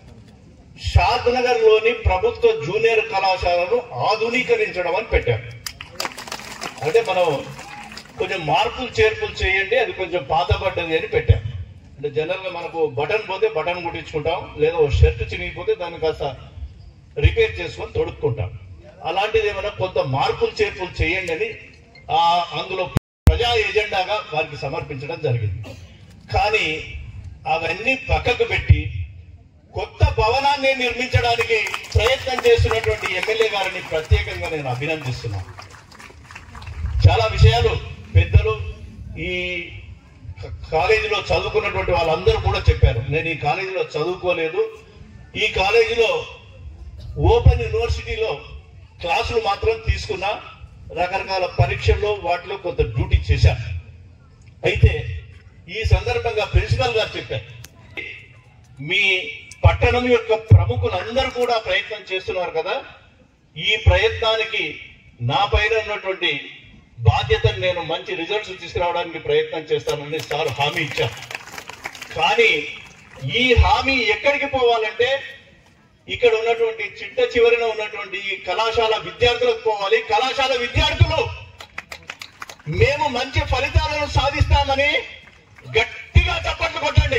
షాద్ నగర్ లోని ప్రభుత్వ జూనియర్ కళాశాలను ఆధునీకరించడం అని పెట్టారు అంటే మనం కొంచెం మార్పులు చేర్పులు చేయండి అది కొంచెం పాతబడ్డది అని పెట్టాం అంటే జనరల్ గా మనకు బటన్ పోతే బటన్ కుట్టించుకుంటాం లేదా ఓ షర్ట్ చినిగిపోతే దాన్ని కాస్త రిపేర్ చేసుకొని తొడుక్కుంటాం అలాంటిది ఏమైనా కొంత మార్పులు చేర్పులు చేయండి అని ఆ అందులో ప్రజా ఎజెండాగా వారికి సమర్పించడం జరిగింది కానీ అవన్నీ పక్కకు పెట్టి కొత్త భవనాన్ని నిర్మించడానికి ప్రయత్నం చేస్తున్నటువంటి ఎమ్మెల్యే గారిని ప్రత్యేకంగా నేను అభినందిస్తున్నాను చాలా విషయాలు పెద్దలు ఈ క- కాలేజీలో చదువుకున్నటువంటి వాళ్ళందరూ కూడా చెప్పారు నేను ఈ కాలేజీలో చదువుకోలేదు ఈ కాలేజీలో ఓపెన్ యూనివర్సిటీలో క్లాసులు మాత్రం తీసుకున్నా రకరకాల పరీక్షల్లో వాటిలో కొంత డ్యూటీ చేశాను అయితే ఈ సందర్భంగా ప్రిన్సిపల్ గారు చెప్పారు మీ పట్టణం యొక్క ప్రముఖులందరూ కూడా ప్రయత్నం చేస్తున్నారు కదా ఈ ప్రయత్నానికి నా పైన ఉన్నటువంటి బాధ్యతను నేను మంచి రిజల్ట్స్ తీసుకురావడానికి ప్రయత్నం చేస్తానని సార్ హామీ ఇచ్చారు కానీ ఈ హామీ ఎక్కడికి పోవాలంటే ఇక్కడ ఉన్నటువంటి చిట్ట చివరిన ఉన్నటువంటి ఈ కళాశాల విద్యార్థులకు పోవాలి కళాశాల విద్యార్థులు మేము మంచి ఫలితాలను సాధిస్తామని గట్టిగా చప్పట్లు కొట్టండి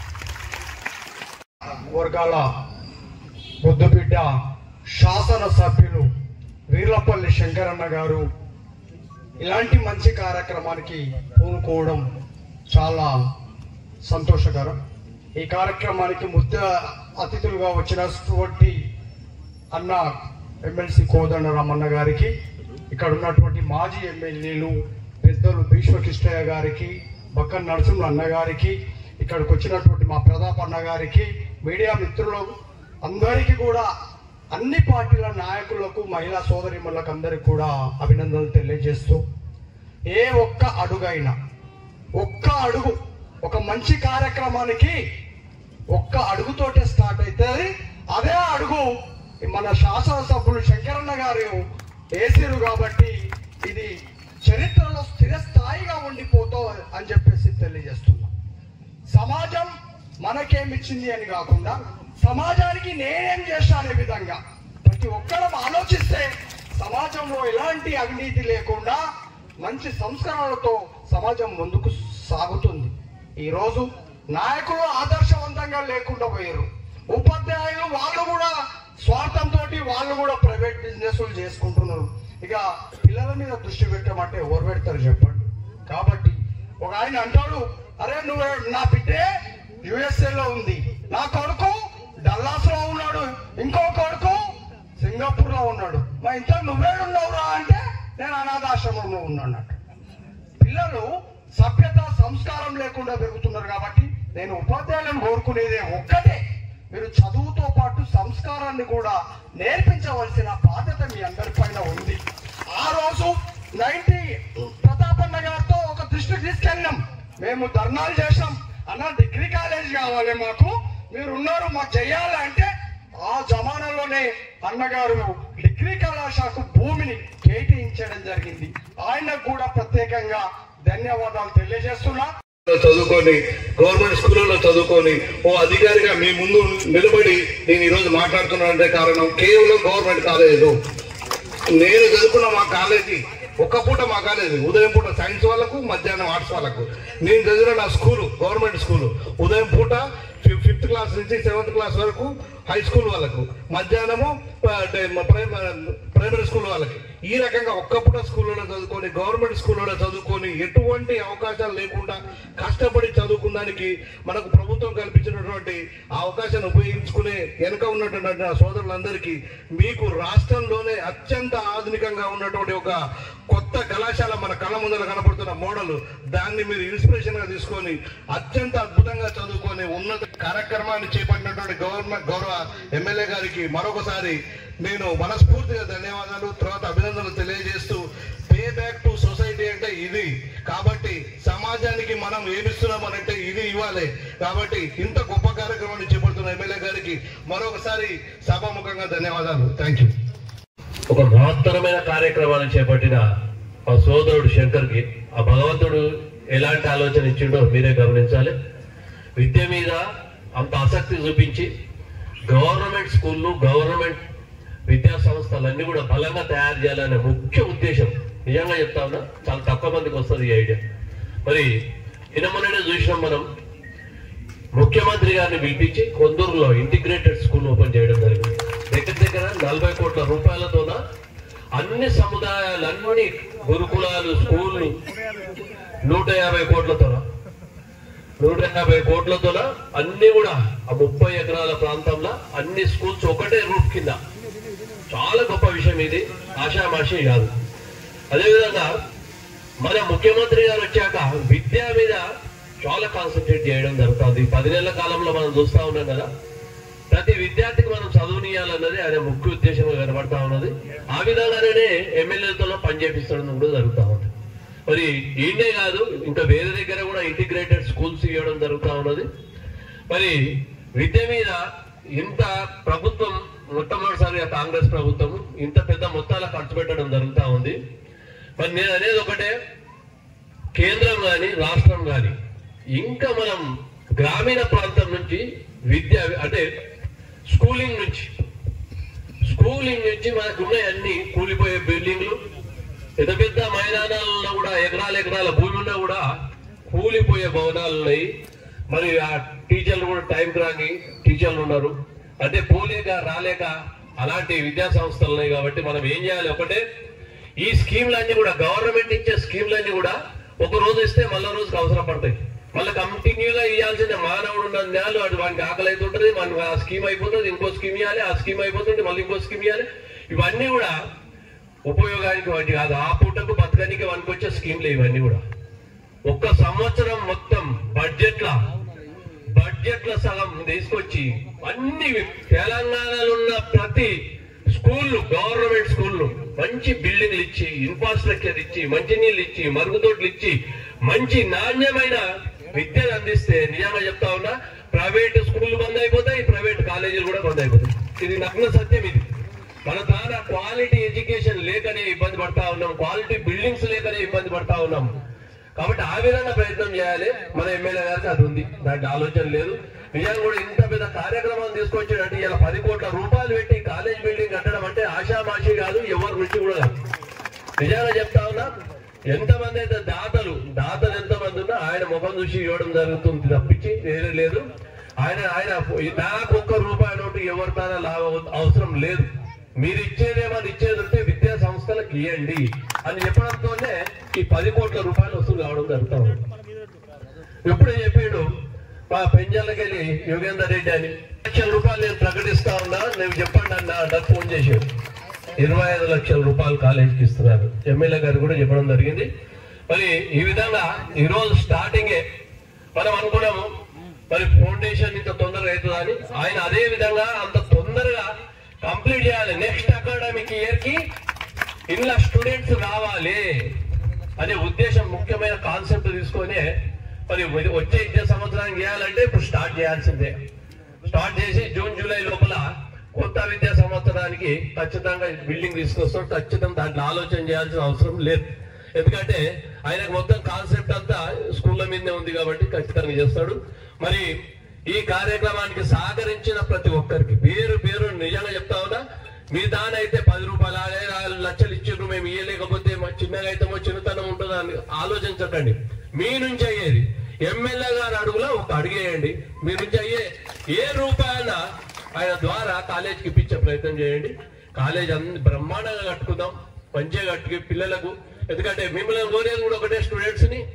వర్గాల ముద్దుబిడ్డ శాసన సభ్యులు వీర్లపల్లి శంకరన్న గారు ఇలాంటి మంచి కార్యక్రమానికి పూనుకోవడం చాలా సంతోషకరం ఈ కార్యక్రమానికి ముద్ద అతిథులుగా వచ్చినటువంటి అన్న ఎమ్మెల్సీ కోదండ రామన్న గారికి ఇక్కడ ఉన్నటువంటి మాజీ ఎమ్మెల్యేలు పెద్దలు భీష్మకృష్ణయ్య గారికి బక్కన్ నరసింహ అన్న గారికి ఇక్కడికి వచ్చినటువంటి మా ప్రతాప్ అన్న గారికి మీడియా మిత్రులు అందరికీ కూడా అన్ని పార్టీల నాయకులకు మహిళా సోదరిమణులకు అందరికి కూడా అభినందనలు తెలియజేస్తూ ఏ ఒక్క అడుగైనా ఒక్క అడుగు ఒక మంచి కార్యక్రమానికి ఒక్క అడుగుతోటే స్టార్ట్ అవుతుంది అదే అడుగు మన శాసనసభ్యులు శంకరన్న గారు వేసారు కాబట్టి ఇది చరిత్రలో స్థిరస్థాయిగా ఉండిపోతా అని చెప్పేసి తెలియజేస్తున్నా సమాజం మనకేమిచ్చింది అని కాకుండా సమాజానికి నేనేం చేశా అనే విధంగా ప్రతి ఒక్కరం ఆలోచిస్తే సమాజంలో ఎలాంటి అవినీతి లేకుండా మంచి సంస్కరణలతో సమాజం ముందుకు సాగుతుంది ఈరోజు నాయకులు ఆదర్శవంతంగా లేకుండా పోయారు ఉపాధ్యాయులు వాళ్ళు కూడా స్వార్థంతో వాళ్ళు కూడా ప్రైవేట్ బిజినెస్లు చేసుకుంటున్నారు ఇక పిల్లల మీద దృష్టి పెట్టమంటే ఎవరు పెడతారు చెప్పండి కాబట్టి ఒక ఆయన అంటాడు అరే నువ్వు నా బిడ్డే USA లో ఉంది నా కొడుకు డల్లాస్ లో ఉన్నాడు ఇంకో కొడుకు సింగపూర్ లో ఉన్నాడు మా ఇంట్లో నువ్వేడున్నావురా అంటే నేను అనాథాశ్రమంలో ఉన్నాను పిల్లలు సభ్యత సంస్కారం లేకుండా పెరుగుతున్నారు కాబట్టి నేను ఉపాధ్యాయులను కోరుకునేదే ఒక్కటే మీరు చదువుతో పాటు సంస్కారాన్ని కూడా నేర్పించవలసిన బాధ్యత మీ అందరిపైన ఉంది ఆ రోజు నైన్టీ ప్రతాపన్న గారితో ఒక దృష్టికి తీసుకెళ్ళినాం మేము ధర్నాలు చేసాం అన్న డిగ్రీ కాలేజ్ కావాలి మాకు మీరు ఉన్నారు మాకు చెయ్యాలంటే ఆ జమానాలోనే అన్నగారు డిగ్రీ కళాశాలకు భూమిని కేటాయించడం జరిగింది ఆయనకు కూడా ప్రత్యేకంగా ధన్యవాదాలు తెలియజేస్తున్నా చదువుకొని గవర్నమెంట్ స్కూళ్ళలో చదువుకొని ఓ అధికారిగా మీ ముందు నిలబడి నేను ఈరోజు మాట్లాడుతున్నానంటే కారణం కేవలం గవర్నమెంట్ కాలేజీలు నేను చదువుకున్న మా కాలేజీ ఒక్క పూట మా కాలేజీ ఉదయం పూట సైన్స్ వాళ్ళకు మధ్యాహ్నం ఆర్ట్స్ వాళ్ళకు నేను చదివిన నా స్కూలు గవర్నమెంట్ స్కూలు ఉదయం పూట ఫి- ఫిఫ్త్ క్లాస్ నుంచి సెవెంత్ క్లాస్ వరకు హై స్కూల్ వాళ్ళకు మధ్యాహ్నము ఆ, అంటే మ- ప్రైమ- ప్రైమరీ స్కూల్ వాళ్ళకి ఈ రకంగా ఒక్క పూట స్కూల్లో చదువుకొని గవర్నమెంట్ స్కూల్లో చదువుకొని ఎటువంటి అవకాశాలు లేకుండా కష్టపడి చదువుకున్నానికి మనకు ప్రభుత్వం కల్పించినటువంటి ఆ అవకాశాన్ని ఉపయోగించుకునే వెనుక ఉన్నటువంటి నా సోదరులందరికీ మీకు రాష్ట్రంలోనే అత్యంత ఆధునికంగా ఉన్నటువంటి ఒక కొత్త కళాశాల మన కళ్ళ ముందర కనపడుతున్న మోడల్ దాన్ని మీరు ఇన్స్పిరేషన్ గా తీసుకొని అత్యంత అద్భుతంగా చదువుకొని ఉన్నత కార్యక్రమాన్ని చేపట్టినటువంటి గవర్నమెంట్ గౌరవ ఎమ్మెల్యే గారికి మరొకసారి నేను మనస్ఫూర్తిగా ధన్యవాదాలు తర్వాత అభినందనలు తెలియజేస్తూ పే బ్యాక్ టు సొసైటీ అంటే ఇది కాబట్టి సమాజానికి మనం ఏమిస్తున్నాం అంటే ఇది ఇవ్వాలి కాబట్టి ఇంత గొప్ప కార్యక్రమాన్ని చేపడుతున్న ఎమ్మెల్యే గారికి మరొకసారి సభాముఖంగా ధన్యవాదాలు థ్యాంక్ యూ ఒక మహత్తరమైన కార్యక్రమాన్ని చేపట్టిన మా సోదరుడు శంకర్కి ఆ భగవంతుడు ఎలాంటి ఆలోచన ఇచ్చిండో మీరే గమనించాలి విద్య మీద అంత ఆసక్తి చూపించి గవర్నమెంట్ స్కూళ్ళు గవర్నమెంట్ విద్యా సంస్థలన్నీ కూడా బలంగా తయారు చేయాలనే ముఖ్య ఉద్దేశం నిజంగా చెప్తా ఉన్నా చాలా తక్కువ మందికి వస్తుంది ఈ ఐడియా మరి నిన్న చూసినాం మనం ముఖ్యమంత్రి గారిని పిలిపించి కొందూరులో ఇంటిగ్రేటెడ్ స్కూల్ ఓపెన్ చేయడం జరిగింది దగ్గర దగ్గర నలభై కోట్ల రూపాయలతోన అన్ని సముదాయాలు అన్ని గురుకులాలు స్కూళ్ళు నూట యాభై కోట్లతోన నూట యాభై కోట్లతోన అన్ని కూడా ఆ ముప్పై ఎకరాల ప్రాంతంలో అన్ని స్కూల్స్ ఒకటే రూట్ కింద చాలా గొప్ప విషయం ఇది ఆషామాషి కాదు అదేవిధంగా మన ముఖ్యమంత్రి గారు వచ్చాక విద్య మీద చాలా కాన్సన్ట్రేట్ చేయడం జరుగుతుంది ఈ పది నెలల కాలంలో మనం చూస్తా ఉన్నాం కదా ప్రతి విద్యార్థికి మనం చదువునియాలన్నది ఆయన ముఖ్య ఉద్దేశంగా కనబడతా ఉన్నది ఆ విధంగానే ఎమ్మెల్యేలతో పనిచేపిస్తడం కూడా జరుగుతూ ఉంది మరి ఈయనే కాదు ఇంకా వేరే దగ్గర కూడా ఇంటిగ్రేటెడ్ స్కూల్స్ ఇవ్వడం జరుగుతూ ఉన్నది మరి విద్య మీద ఇంత ప్రభుత్వం మొట్టమొదటిసారిగా కాంగ్రెస్ ప్రభుత్వం ఇంత పెద్ద మొత్తాల ఖర్చు పెట్టడం జరుగుతూ ఉంది మరి నేను అనేది ఒకటే కేంద్రం కానీ రాష్ట్రం కానీ ఇంకా మనం గ్రామీణ ప్రాంతం నుంచి విద్య అంటే స్కూలింగ్ నుంచి స్కూలింగ్ నుంచి మనకు ఉన్నాయి అన్ని కూలిపోయే బిల్డింగ్లు పెద్ద పెద్ద మైదానాలలో కూడా ఎకరాల ఎకరాల భూమి ఉన్నా కూడా కూలిపోయే భవనాలు ఉన్నాయి మరి ఆ టీచర్లు కూడా టైంకి రాని టీచర్లు ఉన్నారు అంటే పోలేక రాలేక అలాంటి విద్యా సంస్థలు ఉన్నాయి కాబట్టి మనం ఏం చేయాలి ఒకటే ఈ స్కీమ్లన్నీ కూడా గవర్నమెంట్ ఇచ్చే స్కీమ్లన్నీ కూడా ఒక రోజు ఇస్తే మళ్ళీ రోజుకి అవసరం పడతాయి మళ్ళీ కంటిన్యూగా ఇవ్వాల్సిన మానవుడు ఉన్న నెలలు అటు వానికి ఆకలి అవుతుంటది మనకు ఆ స్కీమ్ అయిపోతుంది ఇంకో స్కీమ్ ఇవ్వాలి ఆ స్కీమ్ అయిపోతుంది మళ్ళీ ఇంకో స్కీమ్ ఇవ్వాలి ఇవన్నీ కూడా ఉపయోగానికి వాటి కాదు ఆ పూటకు బతకనికి వానికి వచ్చే స్కీమ్లు ఇవన్నీ కూడా ఒక్క సంవత్సరం మొత్తం బడ్జెట్ల బడ్జెట్ల సగం తీసుకొచ్చి అన్ని తెలంగాణలో ఉన్న ప్రతి స్కూళ్ళు గవర్నమెంట్ స్కూళ్ళు మంచి బిల్డింగ్లు ఇచ్చి ఇన్ఫ్రాస్ట్రక్చర్ ఇచ్చి మంచి నీళ్ళు ఇచ్చి మరుగుదొడ్లు ఇచ్చి మంచి నాణ్యమైన విద్యను అందిస్తే నిజంగా చెప్తా ఉన్నా ప్రైవేట్ స్కూళ్ళు బంద్ అయిపోతాయి ప్రైవేట్ కాలేజీలు కూడా బంద్ అయిపోతాయి ఇది నగ్న సత్యం ఇది మన దాని క్వాలిటీ ఎడ్యుకేషన్ లేకనే ఇబ్బంది పడతా ఉన్నాం క్వాలిటీ బిల్డింగ్స్ లేకనే ఇబ్బంది పడతా ఉన్నాం కాబట్టి ఆ విధంగా ప్రయత్నం చేయాలి మన ఎమ్మెల్యే గారికి అది ఉంది దానికి ఆలోచన లేదు నిజంగా కూడా ఇంత పెద్ద కార్యక్రమం తీసుకొచ్చాడంటే ఇలా పది కోట్ల రూపాయలు పెట్టి కాలేజ్ బిల్డింగ్ కట్టడం అంటే ఆషామాషి కాదు ఎవరి నుంచి కూడా కాదు నిజంగా చెప్తా ఉన్నా ఎంతమంది అయితే దాతలు దాతలు ఎంతమంది ఉన్నా ఆయన ముఖం చూసి ఇవ్వడం జరుగుతుంది తప్పించి వేరే లేదు ఆయన ఆయన నాకు ఒక్క రూపాయి నోటు ఎవరి తానా లాభం అవసరం లేదు మీరు ఇచ్చేదేమని ఇచ్చేది ఉంటే విద్యా సంస్థలకు ఇవ్వండి అని చెప్పడంతోనే ఈ పది కోట్ల రూపాయలు వసూలు కావడం జరుగుతా ఉంది ఎప్పుడే చెప్పాడు మా పెంజాలకి వెళ్ళి యోగేందర్ రెడ్డి అని లక్షల రూపాయలు నేను ప్రకటిస్తా ఉన్నా నేను చెప్పండి అన్న నాకు ఫోన్ చేశాడు ఇరవై ఐదు లక్షల రూపాయలు కాలేజీకి ఇస్తున్నారు ఎమ్మెల్యే గారు కూడా చెప్పడం జరిగింది మరి ఈ విధంగా ఈ రోజు స్టార్టింగే మనం అనుకున్నాము మరి ఫౌండేషన్ ఇంత తొందరగా అవుతుందా అని ఆయన అదే విధంగా అంత తొందరగా కంప్లీట్ చేయాలి నెక్స్ట్ అకాడమిక్ ఇయర్ కి ఇలా స్టూడెంట్స్ రావాలి అనే ఉద్దేశం ముఖ్యమైన కాన్సెప్ట్ తీసుకొని మరి వచ్చే విద్యా సంవత్సరానికి చేయాలంటే ఇప్పుడు స్టార్ట్ చేయాల్సిందే స్టార్ట్ చేసి జూన్ జూలై లోపల కొత్త విద్యా సంవత్సరానికి ఖచ్చితంగా బిల్డింగ్ తీసుకొస్తాడు ఖచ్చితంగా దాంట్లో ఆలోచన చేయాల్సిన అవసరం లేదు ఎందుకంటే ఆయనకు మొత్తం కాన్సెప్ట్ అంతా స్కూళ్ళ మీదనే ఉంది కాబట్టి ఖచ్చితంగా చేస్తాడు మరి ఈ కార్యక్రమానికి సహకరించిన ప్రతి ఒక్కరికి పేరు పేరు నిజంగా చెప్తా ఉన్నా మీ దానైతే పది రూపాయలు అదే నాలుగు లక్షలు ఇచ్చిండ్రు మేము ఇయ్యలేకపోతే మా చిన్నగా అయితే మా చిన్నతనం ఉంటుందా అని ఆలోచించకండి మీ నుంచి అయ్యేది ఎమ్మెల్యే గారి అడుగులో ఒక అడిగేయండి మీ నుంచి అయ్యే ఏ రూపాయన ఆయన ద్వారా కాలేజీకి ఇప్పించే ప్రయత్నం చేయండి కాలేజ్ అన్ని బ్రహ్మాండంగా కట్టుకుందాం మంచిగా కట్టుకు పిల్లలకు ఎందుకంటే మిమ్మల్ని కోరేది కూడా ఒకటే స్టూడెంట్స్ ని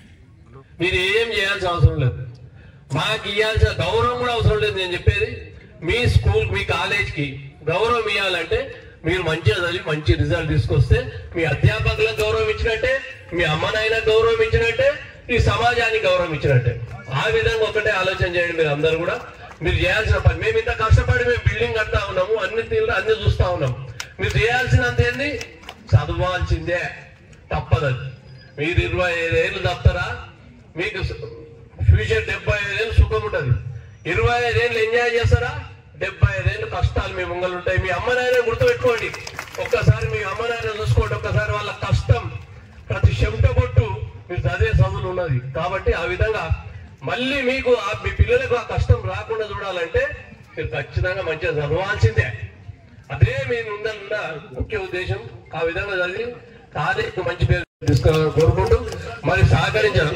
మీరు ఏం చేయాల్సిన అవసరం లేదు మాకు ఇవ్వాల్సిన గౌరవం కూడా అవసరం లేదు నేను చెప్పేది మీ స్కూల్ మీ కాలేజ్కి గౌరవం ఇవ్వాలంటే మీరు మంచిగా చదివి మంచి రిజల్ట్ తీసుకొస్తే మీ అధ్యాపకులకు గౌరవం ఇచ్చినట్టే మీ అమ్మ నాయన గౌరవం ఇచ్చినట్టే ఈ సమాజానికి గౌరవం ఇచ్చినట్టే ఆ విధంగా ఒకటే ఆలోచన చేయండి మీరు అందరు కూడా మీరు చేయాల్సిన పని మేము ఇంత కష్టపడి మేము బిల్డింగ్ కడతా ఉన్నాము అన్ని తీరు అన్ని చూస్తా ఉన్నాం మీరు చేయాల్సినంత ఏంది చదవాల్సిందే తప్పదది మీరు ఇరవై ఐదేళ్ళు తప్పుతారా మీకు ఫ్యూచర్ డెబ్బై ఐదేళ్ళు సుఖం ఉంటుంది ఇరవై ఐదేళ్ళు ఎంజాయ్ చేస్తారా డెబ్బై ఐదేళ్ళు కష్టాలు మీ ముంగలు ఉంటాయి మీ అమ్మ నాయన గుర్తుపెట్టుకోండి ఒక్కసారి మీ అమ్మ నాయన చూసుకోండి ఒక్కసారి వాళ్ళ కష్టం ప్రతి చెమట కొట్టు మీరు చదివే చదువులు ఉన్నది కాబట్టి ఆ విధంగా మళ్ళీ మీకు ఆ మీ పిల్లలకు ఆ కష్టం రాకుండా చూడాలంటే మీరు ఖచ్చితంగా మంచిగా చదవాల్సిందే అదే మీ ముందన్న ముఖ్య ఉద్దేశం ఆ విధంగా చదివి కాలేజీకి మంచి పేరు తీసుకురావాలని కోరుకుంటూ మరి సహకరించారు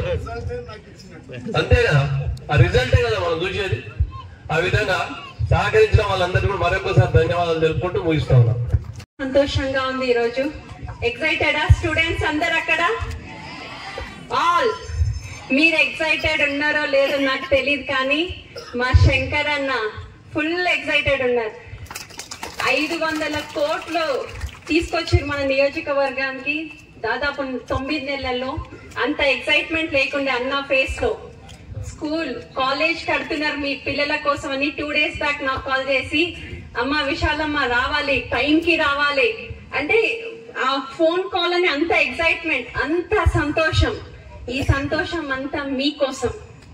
అంతే కదా ఆ రిజల్టే కదా మనం చూసేది ఆ విధంగా సహకరించిన వాళ్ళందరికీ కూడా మరొకసారి ధన్యవాదాలు తెలుపుకుంటూ ముగిస్తా ఉన్నాం సంతోషంగా ఉంది ఈరోజు ఎక్సైటెడా స్టూడెంట్స్ అందరు అక్కడ ఆల్ మీరు ఎక్సైటెడ్ ఉన్నారో లేదో నాకు తెలియదు కానీ మా శంకర్ అన్న ఫుల్ ఎక్సైటెడ్ ఉన్నారు ఐదు వందల కోట్లు తీసుకొచ్చారు మన నియోజకవర్గానికి దాదాపు తొమ్మిది నెలల్లో అంత ఎక్సైట్మెంట్ లేకుండా అన్న ఫేస్ లో స్కూల్ కాలేజ్ కడుతున్నారు మీ పిల్లల కోసం అని టూ డేస్ బ్యాక్ నాకు కాల్ చేసి అమ్మ విశాలమ్మ రావాలి టైం కి రావాలి అంటే ఆ ఫోన్ కాల్ అని అంత ఎక్సైట్మెంట్ అంత సంతోషం ఈ సంతోషం అంతా మీకోసం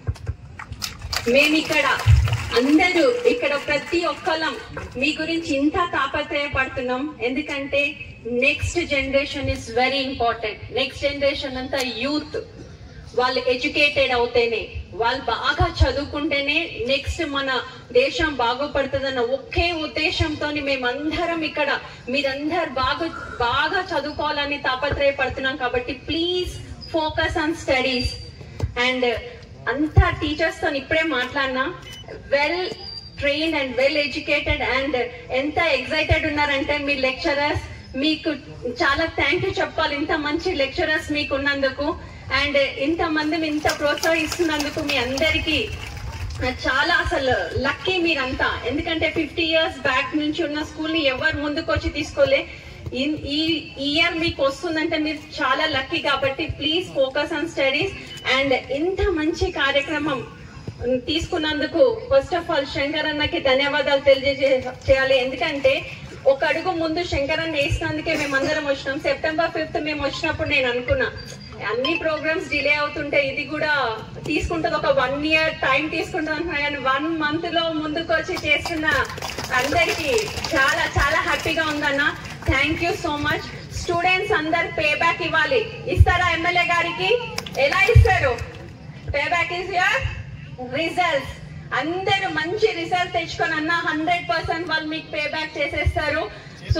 మేమిక్కడ అందరూ ఇక్కడ ప్రతి ఒక్కలం మీ గురించి ఇంత తాపత్రయపడుతున్నాం ఎందుకంటే next generation is very important next generation అంతా యూత్ వాళ్ళు ఎడ్యుకేటెడ్ అవుతేనే వాళ్ళు బాగా చదువుకుంటేనే నెక్స్ట్ మన దేశం బాగుపడుతుందన్న ఒకే ఉద్దేశంతో మేమందరం ఇక్కడ మీరందరు బాగా బాగా చదువుకోవాలని తాపత్రయపడుతున్నాం కాబట్టి please focus on studies and అంతా టీచర్స్ తో ఇప్పుడే మాట్లాడినా well train and well educated and ఎంత ఎక్సైటెడ్ ఉన్నారంటే మీ లెక్చరర్స్ మీకు చాలా థ్యాంక్ యూ చెప్పాలి ఇంత మంచి లెక్చరర్స్ మీకు ఉన్నందుకు అండ్ ఇంత మంది ఇంత ప్రోత్సహిస్తున్నందుకు మీ అందరికీ చాలా అసలు లక్కీ మీరంతా ఎందుకంటే ఫిఫ్టీ ఇయర్స్ బ్యాక్ నుంచి ఉన్న స్కూల్ ని ఎవరు ముందుకు వచ్చి తీసుకోలే ఇన్- ఈ ఇయర్ మీకు వస్తుందంటే మీరు చాలా లక్కీ కాబట్టి please focus on studies and ఇంత మంచి కార్యక్రమం తీసుకున్నందుకు ఫస్ట్ ఆఫ్ ఆల్ శంకర్ అన్నకి ధన్యవాదాలు తెలియజేయాలి ఎందుకంటే ఒక అడుగు ముందు శంకర్ అన్న వేసినందుకే మేమందరం వచ్చినాం సెప్టెంబర్ ఫిఫ్త్ మేము వచ్చినప్పుడు నేను అనుకున్నా అన్ని ప్రోగ్రామ్స్ డిలే అవుతుంటే ఇది కూడా తీసుకుంటుంది ఒక వన్ ఇయర్ టైం తీసుకుంటుంది అంటున్నా కానీ వన్ మంత్ లో ముందుకు వచ్చి చేస్తున్న అందరికి చాలా చాలా హ్యాపీగా ఉందన్న thank you so much students అందరు పే బ్యాక్ ఇవ్వాలి ఇస్తారా ఎమ్మెల్యే గారికి ఎలా ఇస్తారు pay back is your results అందరూ మంచి రిజల్ట్ తెచ్చుకొని అన్న హండ్రెడ్ పర్సెంట్ వాళ్ళు మీకు పే బ్యాక్ చేసేస్తారు సో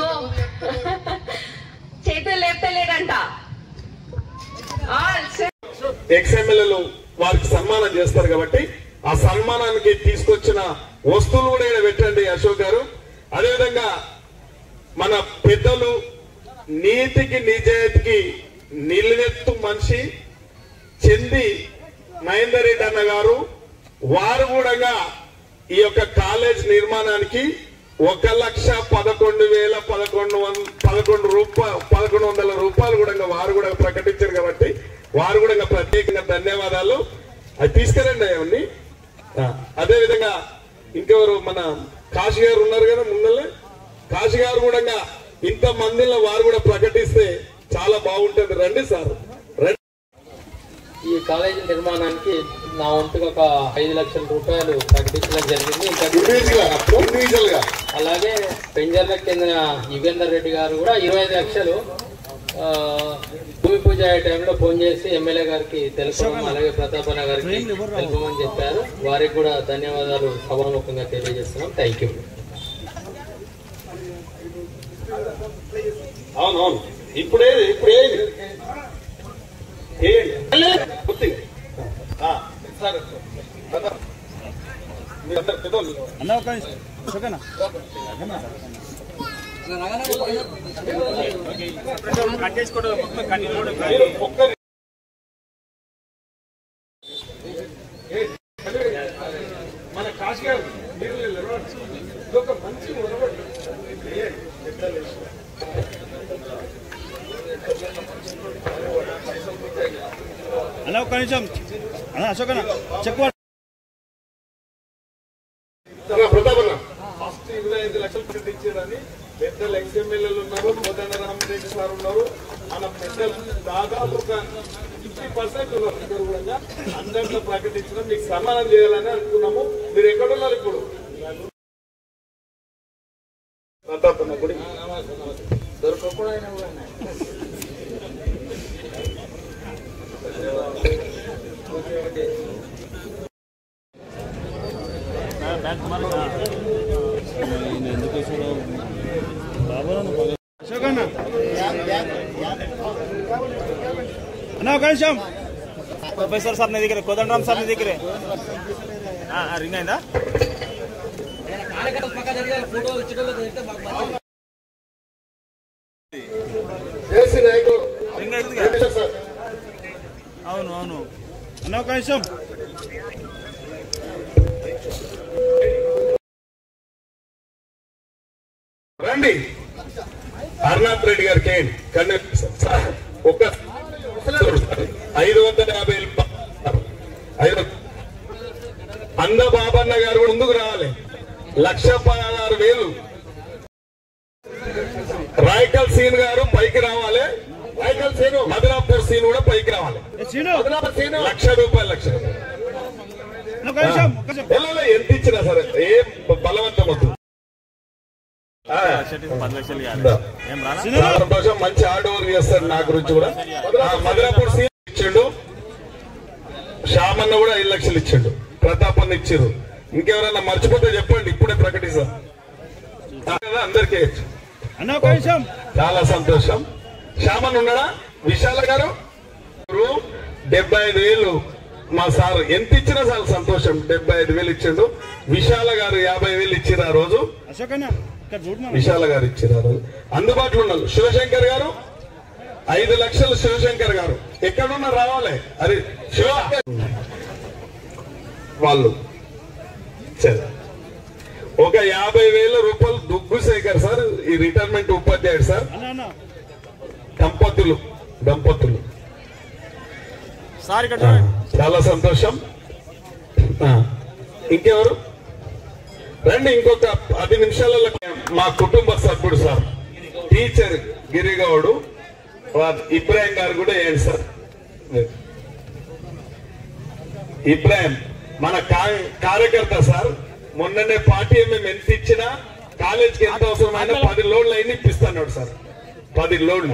చేతులు లేపుతలేరంట ఆల్ ఎక్స్ఎమ్మెల్యేలు వారికి సన్మానం చేస్తారు కాబట్టి ఆ సన్మానానికి తీసుకొచ్చిన వస్తువులు కూడా ఇక్కడ పెట్టండి అశోక్ గారు అదేవిధంగా మన పెద్దలు నీతికి నిజాయితీకి నిలువెత్తు మనిషి చెంది మహేందర్ రెడ్డి అన్న గారు వారు కూడా ఈ యొక్క కాలేజ్ నిర్మాణానికి ఒక లక్ష పదకొండు వేల పదకొండు వంద పదకొండు రూపాయలు పదకొండు వందల రూపాయలు కూడా వారు కూడా ప్రకటించారు కాబట్టి వారు కూడా ఇంకా ప్రత్యేకంగా ధన్యవాదాలు అది తీసుకురండి అవన్నీ ఆ, అదే విధంగా ఇంకెవరు మన కాశీ గారు ఉన్నారు కదా ముందల్లే కాశీ గారు కూడా ఇంత మందిలో వారు కూడా ప్రకటిస్తే చాలా బాగుంటుంది రండి సార్ రండి ఈ కాలేజీ నిర్మాణానికి నా వంతుగా ఒక ఐదు లక్షల రూపాయలు ప్రకటించడం జరిగింది ఇంకా ఇండివిజువల్ గా అలాగే పెంజర్లకు చెందిన యుగేందర్ రెడ్డి గారు కూడా ఇరవై ఐదు లక్షలు ఆ, భూమి పూజ అయ్యే టైంలో ఫోన్ చేసి ఎమ్మెల్యే గారికి తెలుపడం అలాగే ప్రతాపన్న గారికి తెలుపమని చెప్పారు వారికి కూడా ధన్యవాదాలు సభాముఖంగా తెలియజేస్తున్నాం థ్యాంక్ యూ అవునవును ఇప్పుడే ఇప్పుడే ఏయండి పూర్తిగా. ఆ, సరే కదా. మీరందరూ పెద్దోళ్ళు. అన్న ఒక నిమిషం ఓకేనా కట్ చేసుకోవడం మొత్తం కట్ మీరు ఒక్క మన కాశీ గారు మీరు నిలబడండి. ఇదొక మంచి ఉడబడి అన్న ఒక నిమిషం అన్న అశోక్ అన్న చెక్ ప్రతాపన్న ఫస్ట్ ఇరవై ఐదు లక్షలు ప్రకటించారని పెద్దలు ఎక్స్ఎమ్మెల్యేలు ఉన్నారు కోదండ రామరెడ్డి సార్ ఉన్నారు మన పెద్దలు దాదాపు ఒక ఫిఫ్టీ పర్సెంట్ ఉన్నారు ఇక్కడ కూడా అందరిలో ప్రకటించడం మీకు సన్మానం చేయాలని అనుకున్నాము మీరు ఎక్కడున్నారు ఇప్పుడు ప్రతాపన్న గుడి ఎందుకు బాబా అశోక్ అన్న అన్న ఒక నిమిషం ప్రొఫెసర్ సార్ నీ దగ్గర కోదండరామ్ సార్ నీ దగ్గరే ఆ, ఆ, రింగ్ అయిందా ఏసీ నాయకులు రింగ్ అయింది కదా? అవును అవును అన్న ఒక నిమిషం రండి అర్నాథ్ రెడ్డి గారికి ఏంటి కన్ను సార్, ఒక్క ఐదు వందల యాభై రూపాయలు. ఐదు అంద బాబన్న గారు కూడా ముందుకు రావాలి లక్ష పదహారు వేలు రాయకల్ సీన్ గారు పైకి రావాలి రాయకల్ సీను మధురాపూర్ సీన్ కూడా పైకి రావాలి మధురాపూర్ సీను లక్ష రూపాయలు లక్ష రూపాయలు వెళ్ళాలి, ఎంత ఇచ్చినా సరే ఏం బలవంతం వద్దు ఆ. పది లక్షలు కాదు ఏం రానా చాలా సంతోషం మంచి హార్డ్ వర్క్ చేస్తారు నా గురించి కూడా ఆ, మధురాపూర్ సీన్ ఇచ్చిండు శ్యామన్న కూడా ఐదు లక్షలు ఇచ్చిండు ప్రతాప్ అన్న ఇచ్చారు ఇంకెవరైనా మర్చిపోతే చెప్పండి ఇప్పుడే ప్రకటిస్తాం ఆ, కదా, అందరికీ ఇచ్చు. అన్న ఒక నిమిషం చాలా సంతోషం శ్యామన్ ఉన్నాడా విశాల గారు గురు, డెబ్బై ఐదు వేలు మా సార్ ఎంత ఇచ్చినా చాలా సంతోషం డెబ్బై ఐదు వేలు ఇచ్చిండు విశాల గారు యాభై వేలు ఇచ్చారు ఆ రోజు అశోక్ అన్న ఇక్కడ చూడు విశాల గారు ఇచ్చారు ఆ రోజు అందుబాటులో ఉన్నారు శివశంకర్ గారు ఐదు లక్షలు శివశంకర్ గారు ఎక్కడున్నా రావాలి అది శివ వాళ్ళు సరే ఒక యాభై వేల రూపాయలు దుగ్గు శేఖర్ సార్ ఈ రిటైర్మెంట్ ఉపాధ్యాయుడు సార్ అన్న అన్న దంపతులు దంపతులు సార్ ఇక్కడ ఆ, చాలా సంతోషం ఆ, ఇంకెవరు రండి ఇంకొక పది నిమిషాలలో మా కుటుంబ సభ్యుడు సార్ టీచర్ గిరిగౌడు వా- ఇబ్రాహిం గారు కూడా ఏంటి సార్ ఇబ్రాహిం మన కా- కార్యకర్త సార్ మొన్ననే పార్టీ మేము ఎంత ఇచ్చినా కాలేజీకి ఎంత అవసరమైనా పది లోడ్లు అయినా ఇప్పిస్తున్నాడు సార్ పది లోడ్లు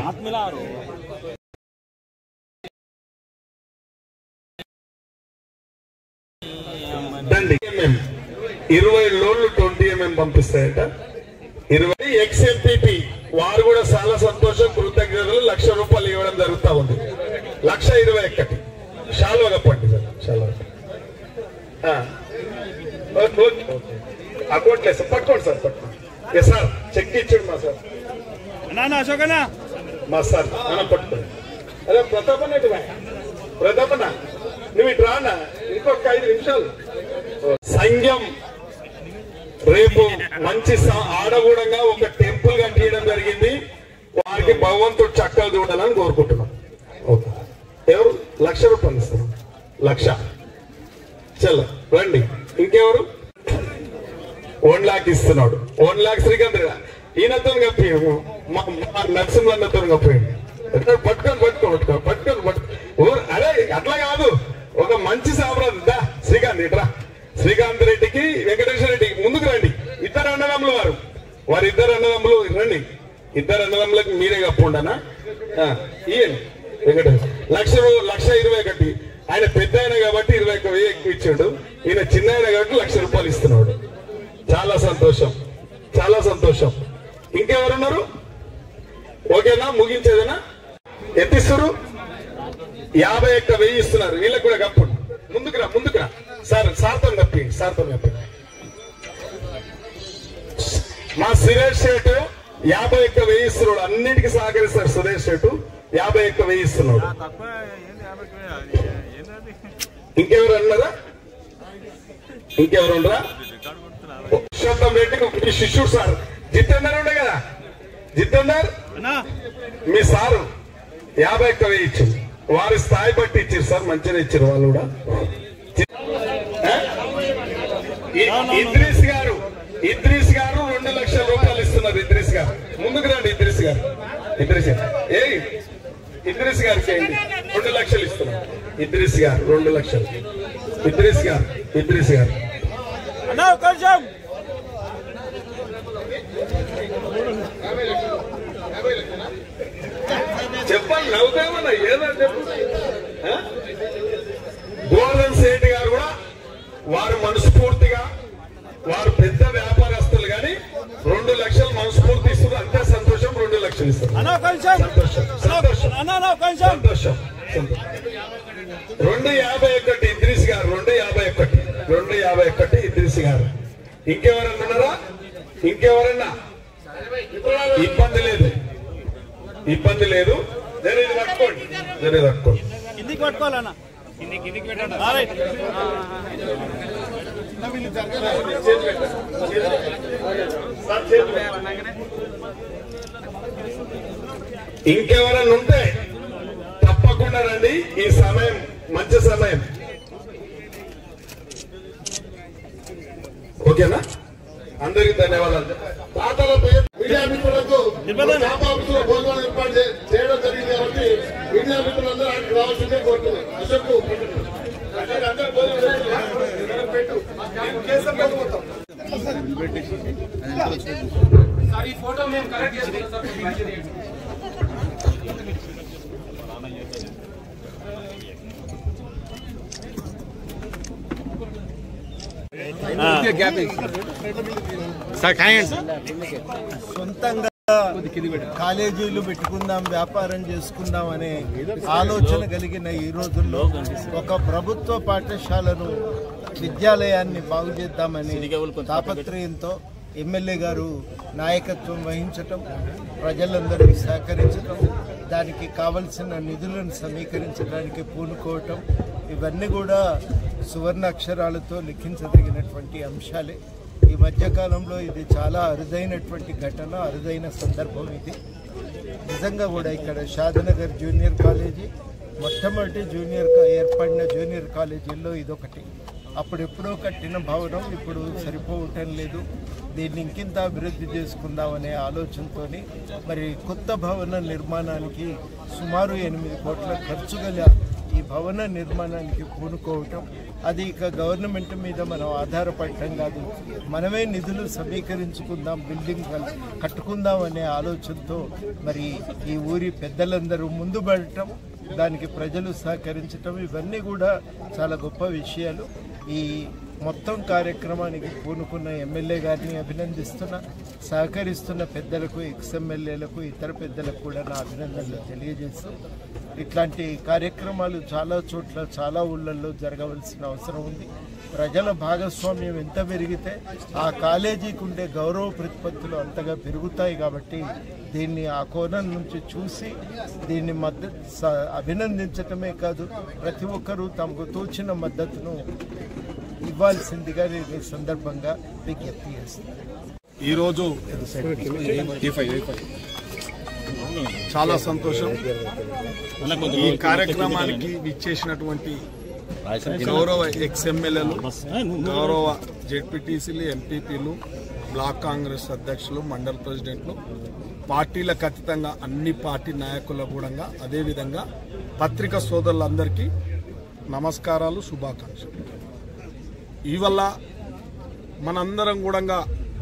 దండి ఎంఎం ఇరవై లోన్లు ట్వంటీ ఎంఎం పంపిస్తాయట ఇరవై ఎక్స్ ఎంపీపీ వారు కూడా చాలా సంతోషం కృతజ్ఞతలు లక్ష రూపాయలు ఇవ్వడం జరుగుతా ఉంది లక్ష ఇరవై ఒక్కటి శాలువ కప్పండి సార్ శాలువ ఆ. Okay, okay, okay. అకౌంట్ లేదు సార్ పట్టుకోండి సార్ పట్టుకోండి ఎస్ సార్ చెక్ ఇచ్చాడు మా సార్ అన్న అన్న అశోక్ అన్న మా సార్ మనం పట్టుకోండి అదే ప్రతాపన్న ఇటు రా. ప్రతాపన్న నువ్వు ఇటు రానా ఇంకొక ఐదు నిమిషాలు సంఘం రేపు మంచి స- ఆడగూడంగా ఒక టెంపుల్ కట్టియడం జరిగింది వారికి భగవంతుడు చక్కగా చూడాలని కోరుకుంటున్నాం ఓకే ఎవరు లక్ష రూపాయలు ఇస్తారు లక్ష చల్ల రండి ఇంకెవరు వన్ లాక్ ఇస్తున్నాడు వన్ లాక్ శ్రీకాంత్ ఈయనతో కప్పి మా మా నరసింహన్నతో కప్పియండి పట్టుకొని పట్టుకో పట్టుకో పట్టుకొని పట్టుకో ఊరు అరే అట్లా కాదు ఒక మంచి సామ్రాజ్యం దా శ్రీకాంత్ ఇట్రా శ్రీకాంత్ రెడ్డికి వెంకటేశ్వర రెడ్డికి ముందుకు రండి ఇద్దరు అన్నదమ్ములు వారు వారి ఇద్దరు అన్నదమ్ములు రండి ఇద్దరు అన్నదమ్ములకు మీరే కప్పుండనా ఆ, ఇయ్యండి వెంకటేశ్వర లక్ష రూ- లక్ష ఇరవై ఒకటి ఆయన పెద్ద ఆయన కాబట్టి ఇరవై ఒక్క వెయ్యి ఎక్కువ ఇచ్చాడు ఈయన చిన్న ఆయన కాబట్టి లక్ష రూపాయలు ఇస్తున్నాడు చాలా సంతోషం చాలా సంతోషం ఇంకెవరున్నారు ఓకేనా ముగించేదేనా ఎత్తిస్తారు యాభై ఒక్క వెయ్యి ఇస్తున్నారు వీళ్ళకి కూడా కప్పుడు ముందుకు రా ముందుకు రా సార్ సార్తో కప్పి సార్తో కప్పి మా సురేష్ శెట్టు యాభై ఒక్క వెయ్యి ఇస్తున్నాడు అన్నిటికీ సహకరిస్తారు సురేష్ శెట్టు యాభై ఒక్క వెయ్యి ఇస్తున్నాడు ఇంకెవరు అన్నారా ఇంకెవరు ఉండరా పురుషోత్తం రెడ్డి మీ శిష్యుడు సార్ జితేందర్ ఉండే కదా జితేందర్ మీ సారు యాభై ఒక్క వెయ్యి ఇచ్చింది వారి స్థాయి బట్టి ఇచ్చారు సార్ మంచిగా ఇచ్చారు వాళ్ళు కూడా ఆ? ఇ- ఇద్రీస్ గారు ఇద్రీస్ గారు రెండు లక్షల రూపాయలు ఇస్తున్నారు ఇద్రీస్ గారు ముందుకు రండి ఇద్రీస్ గారు ఇద్రీస్ గారు ఏ ఇద్రీస్ గారికి ఏంటి రెండు లక్షలు ఇస్తున్నారు ఇద్రీస్ గారు రెండు లక్షలు ఇద్రీస్ గారు ఇద్రీస్ గారు అన్న కొంచెం చెప్పండి నవ్వుతామన్నా ఏదో చెప్పు ఆ? గోల్డెన్ సేట్ గారు కూడా వారు మనస్ఫూర్తిగా వారు పెద్ద వ్యాపారస్తులు కానీ రెండు లక్షలు మనస్ఫూర్తి ఇస్తున్నారు అంతే సంతోషం రెండు లక్షలు ఇస్తారు అన్న కొంచెం సంతోషం సంతోషం అన్న అన్న కొంచెం సంతోషం రెండు యాభై ఒకటి ఇద్రిస్ గారు రెండు యాభై ఒకటి రెండు యాభై ఒకటి ఇద్రిస్ గారు ఇంకెవరన్నా ఉన్నారా ఇంకెవరన్నా ఇబ్బంది లేదు ఇబ్బంది లేదు జరిగి పట్టుకోండి జరిగి పట్టుకోండి కిందికి పట్టుకోవాలన్నా కిందికి కిందికి పెట్టండి రైట్. ఇంకెవరన్నా ఉంటే తప్పకుండా రండి ఈ సమయం మంచి సమయం ఓకేనా అందరికి ధన్యవాదాలు తాతల పేరు మీడియా మిత్రులకు క్యాంప్ ఆఫీసులో భోజనాలు ఏర్పాటు చే- చేయడం జరిగింది కాబట్టి మీడియా మిత్రులందరూ ఆయనకు రావాల్సిందే కోరుతున్నాను అశోక్ అందరూ అందరూ భోజనం చేయండి. పెట్టు కేసం పెట్టు మొత్తం. సార్ ఈ ఫోటో మేము కరెక్ట్ చేసుకుంటాం సార్ కొంచెం మంచిది చేయండి. సార్ కాయండి సొంతంగా కాలేజీలు పెట్టుకుందాం వ్యాపారం చేసుకుందాం అనే ఆలోచన కలిగిన ఈ రోజుల్లో ఒక ప్రభుత్వ పాఠశాలను విద్యాలయాన్ని బాగు చేద్దామని తాపత్రయంతో ఎమ్మెల్యే గారు నాయకత్వం వహించటం ప్రజలందరూ సహకరించటం దానికి కావలసిన నిధులను సమీకరించడానికి పూనుకోవటం ఇవన్నీ కూడా సువర్ణ అక్షరాలతో లిఖించదగినటువంటి అంశాలే ఈ మధ్యకాలంలో ఇది చాలా అరుదైనటువంటి ఘటన అరుదైన సందర్భం ఇది నిజంగా కూడా ఇక్కడ షాదనగర్ జూనియర్ కాలేజీ మొట్టమొదటి జూనియర్ కా- ఏర్పడిన జూనియర్ కాలేజీల్లో ఇదొకటి అప్పుడు ఎప్పుడో కట్టిన భవనం ఇప్పుడు సరిపోవటం లేదు దీన్ని ఇంకింత అభివృద్ధి చేసుకుందామనే ఆలోచనతో మరి కొత్త భవన నిర్మాణానికి సుమారు ఎనిమిది కోట్ల ఖర్చు గల ఈ భవన నిర్మాణానికి పూనుకోవటం అది ఇక గవర్నమెంట్ మీద మనం ఆధారపడటం కాదు మనమే నిధులు సమీకరించుకుందాం బిల్డింగ్ కల్- కట్టుకుందాం అనే ఆలోచనతో మరి ఈ ఊరి పెద్దలందరూ ముందు పడటం దానికి ప్రజలు సహకరించటం ఇవన్నీ కూడా చాలా గొప్ప విషయాలు ఈ మొత్తం కార్యక్రమానికి పూనుకున్న ఎమ్మెల్యే గారిని అభినందిస్తున్నా సహకరిస్తున్న పెద్దలకు ఎక్స్ ఎమ్మెల్యేలకు ఇతర పెద్దలకు కూడా నా అభినందనలు తెలియజేస్తూ ఇట్లాంటి కార్యక్రమాలు చాలా చోట్ల చాలా ఊళ్ళల్లో జరగవలసిన అవసరం ఉంది ప్రజల భాగస్వామ్యం ఎంత పెరిగితే ఆ కాలేజీకి ఉండే గౌరవ ప్రతిపత్తులు అంతగా పెరుగుతాయి కాబట్టి దీన్ని ఆ కోణం నుంచి చూసి దీన్ని మద్దతు స- అభినందించటమే కాదు ప్రతి ఒక్కరూ తమకు తోచిన మద్దతును ఇవ్వాల్సిందిగా నేను ఈ సందర్భంగా విజ్ఞప్తి చేస్తున్నాను ఈరోజు చాలా సంతోషం ఈ కార్యక్రమానికి విచ్చేసినటువంటి గౌరవ ఎక్స్ ఎమ్మెల్యేలు గౌరవ జెడ్పీటీసీలు ఎంపీపీలు బ్లాక్ కాంగ్రెస్ అధ్యక్షులు మండల ప్రెసిడెంట్లు పార్టీలకు అతీతంగా అన్ని పార్టీ నాయకుల కూడా అదేవిధంగా పత్రికా సోదరులందరికీ నమస్కారాలు శుభాకాంక్షలు ఇవల్ల మనందరం కూడా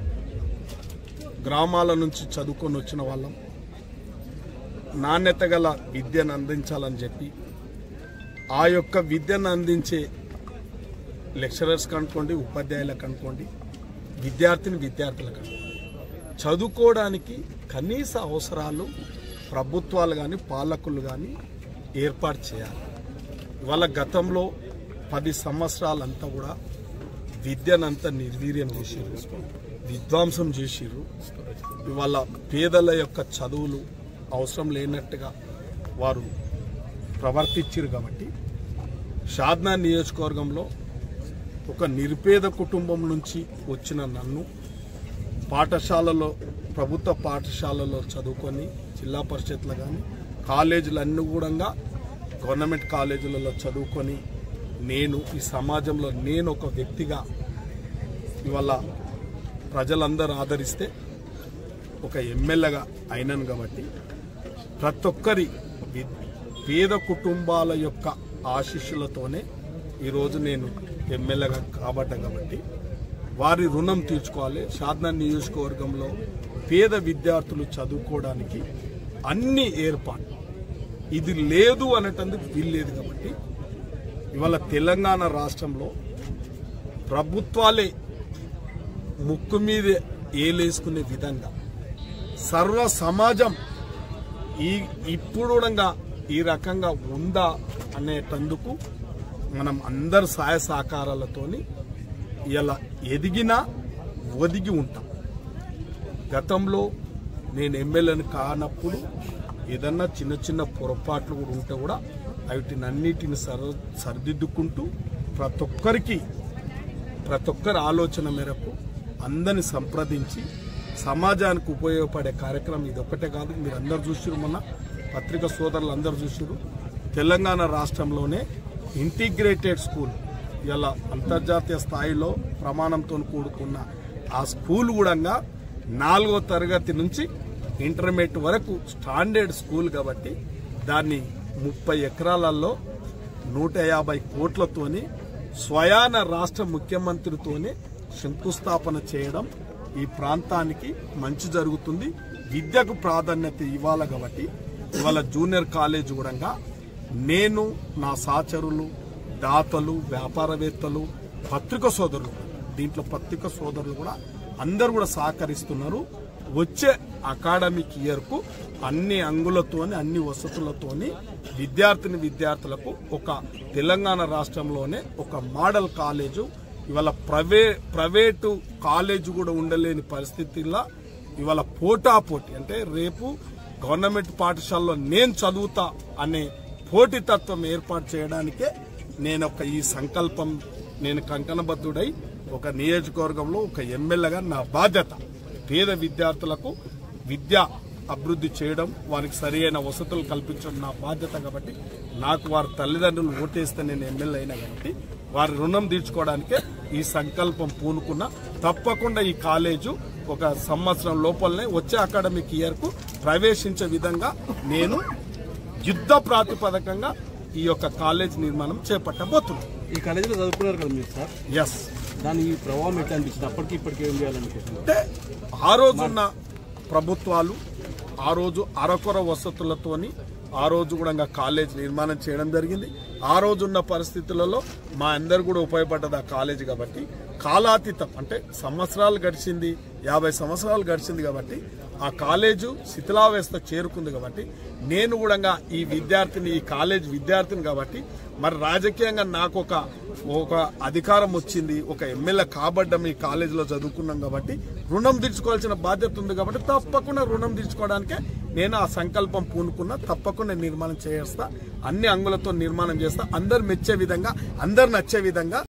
గ్రామాల నుంచి చదువుకొని వచ్చిన వాళ్ళం నాణ్యత గల విద్యను అందించాలని చెప్పి ఆ యొక్క విద్యను అందించే లెక్చరర్స్ కనుకోండి ఉపాధ్యాయులకు అనుకోండి విద్యార్థిని విద్యార్థులకు అనుకోండి చదువుకోవడానికి కనీస అవసరాలు ప్రభుత్వాలు కానీ పాలకులు కానీ ఏర్పాటు చేయాలి ఇవాళ గతంలో పది సంవత్సరాలంతా కూడా విద్యనంతా నిర్వీర్యం చేసిర్రు విధ్వంసం చేసిర్రు ఇవాళ పేదల యొక్క చదువులు అవసరం లేనట్టుగా వారు ప్రవర్తించారు కాబట్టి షాద్నా నియోజకవర్గంలో ఒక నిరుపేద కుటుంబం నుంచి వచ్చిన నన్ను పాఠశాలలో ప్రభుత్వ పాఠశాలలో చదువుకొని జిల్లా పరిషత్లు కానీ కాలేజీలు అన్ని కూడా గవర్నమెంట్ కాలేజీలలో చదువుకొని నేను ఈ సమాజంలో నేను ఒక వ్యక్తిగా ఇవాళ ప్రజలందరూ ఆదరిస్తే ఒక ఎమ్మెల్యేగా అయినాను కాబట్టి ప్రతి ఒక్కరి వి- పేద కుటుంబాల యొక్క ఆశీస్సులతోనే ఈరోజు నేను ఎమ్మెల్యేగా కాబట్ట కాబట్టి వారి రుణం తీర్చుకోవాలి సాధన నియోజకవర్గంలో పేద విద్యార్థులు చదువుకోవడానికి అన్ని ఏర్పాటు ఇది లేదు అనేటందుకు వీల్లేదు కాబట్టి ఇవాళ తెలంగాణ రాష్ట్రంలో ప్రభుత్వాలే ముక్కు మీద ఏలేసుకునే విధంగా సర్వ సమాజం ఈ ఇప్పుడు కూడా ఈ రకంగా ఉందా అనేటందుకు మనం అందరు సహాయ సహకారాలతోని ఇలా ఎదిగినా ఒదిగి ఉంటాం గతంలో నేను ఎమ్మెల్యేని కానప్పుడు ఏదన్నా చిన్న చిన్న పొరపాట్లు కూడా ఉంటే కూడా వాటిని అన్నిటిని సర సరిదిద్దుకుంటూ ప్రతి ఒక్కరికి ప్రతి ఒక్కరి ఆలోచన మేరకు అందరిని సంప్రదించి సమాజానికి ఉపయోగపడే కార్యక్రమం ఇది ఒక్కటే కాదు మీరు అందరు చూసిరు మొన్న పత్రిక సోదరులు అందరు చూసిరు తెలంగాణ రాష్ట్రంలోనే ఇంటిగ్రేటెడ్ స్కూల్ ఇలా అంతర్జాతీయ స్థాయిలో ప్రమాణంతో కూడుకున్న ఆ స్కూల్ కూడా నాలుగో తరగతి నుంచి ఇంటర్మీడియట్ వరకు స్టాండర్డ్ స్కూల్ కాబట్టి దాన్ని ముప్పై ఎకరాలలో నూట యాభై కోట్లతోని స్వయాన రాష్ట్ర ముఖ్యమంత్రితోనే శంకుస్థాపన చేయడం ఈ ప్రాంతానికి మంచి జరుగుతుంది విద్యకు ప్రాధాన్యత ఇవ్వాలి కాబట్టి ఇవాళ జూనియర్ కాలేజ్ కూడా నేను నా సహచరులు దాతలు వ్యాపారవేత్తలు పత్రిక సోదరులు దీంట్లో పత్రిక సోదరులు కూడా అందరూ కూడా సహకరిస్తున్నారు వచ్చే అకాడమిక్ ఇయర్ కు అన్ని అంగులతోని అన్ని వసతులతోని విద్యార్థిని విద్యార్థులకు ఒక తెలంగాణ రాష్ట్రంలోనే ఒక మోడల్ కాలేజు ఇవాళ ప్రైవే ప్రైవేటు కాలేజ్ కూడా ఉండలేని పరిస్థితుల్లో ఇవాళ పోటాపోటీ అంటే రేపు గవర్నమెంట్ పాఠశాలలో నేను చదువుతా అనే పోటీతత్వం ఏర్పాటు చేయడానికే నేను ఒక ఈ సంకల్పం నేను కంకణబద్ధుడై ఒక నియోజకవర్గంలో ఒక ఎమ్మెల్యేగా నా బాధ్యత పేద విద్యార్థులకు విద్య అభివృద్ధి చేయడం వారికి సరియైన వసతులు కల్పించడం నా బాధ్యత కాబట్టి నాకు వారి తల్లిదండ్రులు ఓటేస్తే నేను ఎమ్మెల్యే అయినా కాబట్టి వారి రుణం తీర్చుకోవడానికే ఈ సంకల్పం పూనుకున్న తప్పకుండా ఈ కాలేజు ఒక సంవత్సరం లోపలనే వచ్చే అకాడమిక్ ఇయర్ కు ప్రవేశించే విధంగా నేను యుద్ధ ప్రాతిపదికంగా ఈ యొక్క కాలేజ్ నిర్మాణం చేపట్టబోతున్నాను ఈ కాలేజీలో చదువుకున్నారు కదా మీరు సార్ ఎస్ దాని ఈ ప్రభావం ఎట్లా అనిపించింది అప్పటికి ఇప్పటికి ఏం చేయాలనుకుంటున్నారు అంటే ఆ రోజున్న ప్రభుత్వాలు ఆ రోజు అరకొర వసతులతోని ఆ రోజు కూడా కాలేజ్ నిర్మాణం చేయడం జరిగింది ఆ రోజున్న పరిస్థితులలో మా అందరు కూడా ఉపయోగపడ్డది ఆ కాలేజ్ కాబట్టి కాలాతీతం అంటే సంవత్సరాలు గడిచింది యాభై సంవత్సరాలు గడిచింది కాబట్టి ఆ కాలేజు శిథిలావస్థ చేరుకుంది కాబట్టి నేను కూడా ఈ విద్యార్థిని ఈ కాలేజ్ విద్యార్థిని కాబట్టి మరి రాజకీయంగా నాకు ఒక ఒక అధికారం వచ్చింది ఒక ఎమ్మెల్యే కాబడ్డం ఈ కాలేజీలో చదువుకున్నాం కాబట్టి రుణం తీర్చుకోవాల్సిన బాధ్యత ఉంది కాబట్టి తప్పకుండా రుణం తీర్చుకోవడానికే నేను ఆ సంకల్పం పూనుకున్నా తప్పకుండా నిర్మాణం చేస్తా అన్ని అంగులతో నిర్మాణం చేస్తా అందరు మెచ్చే విధంగా అందరు నచ్చే విధంగా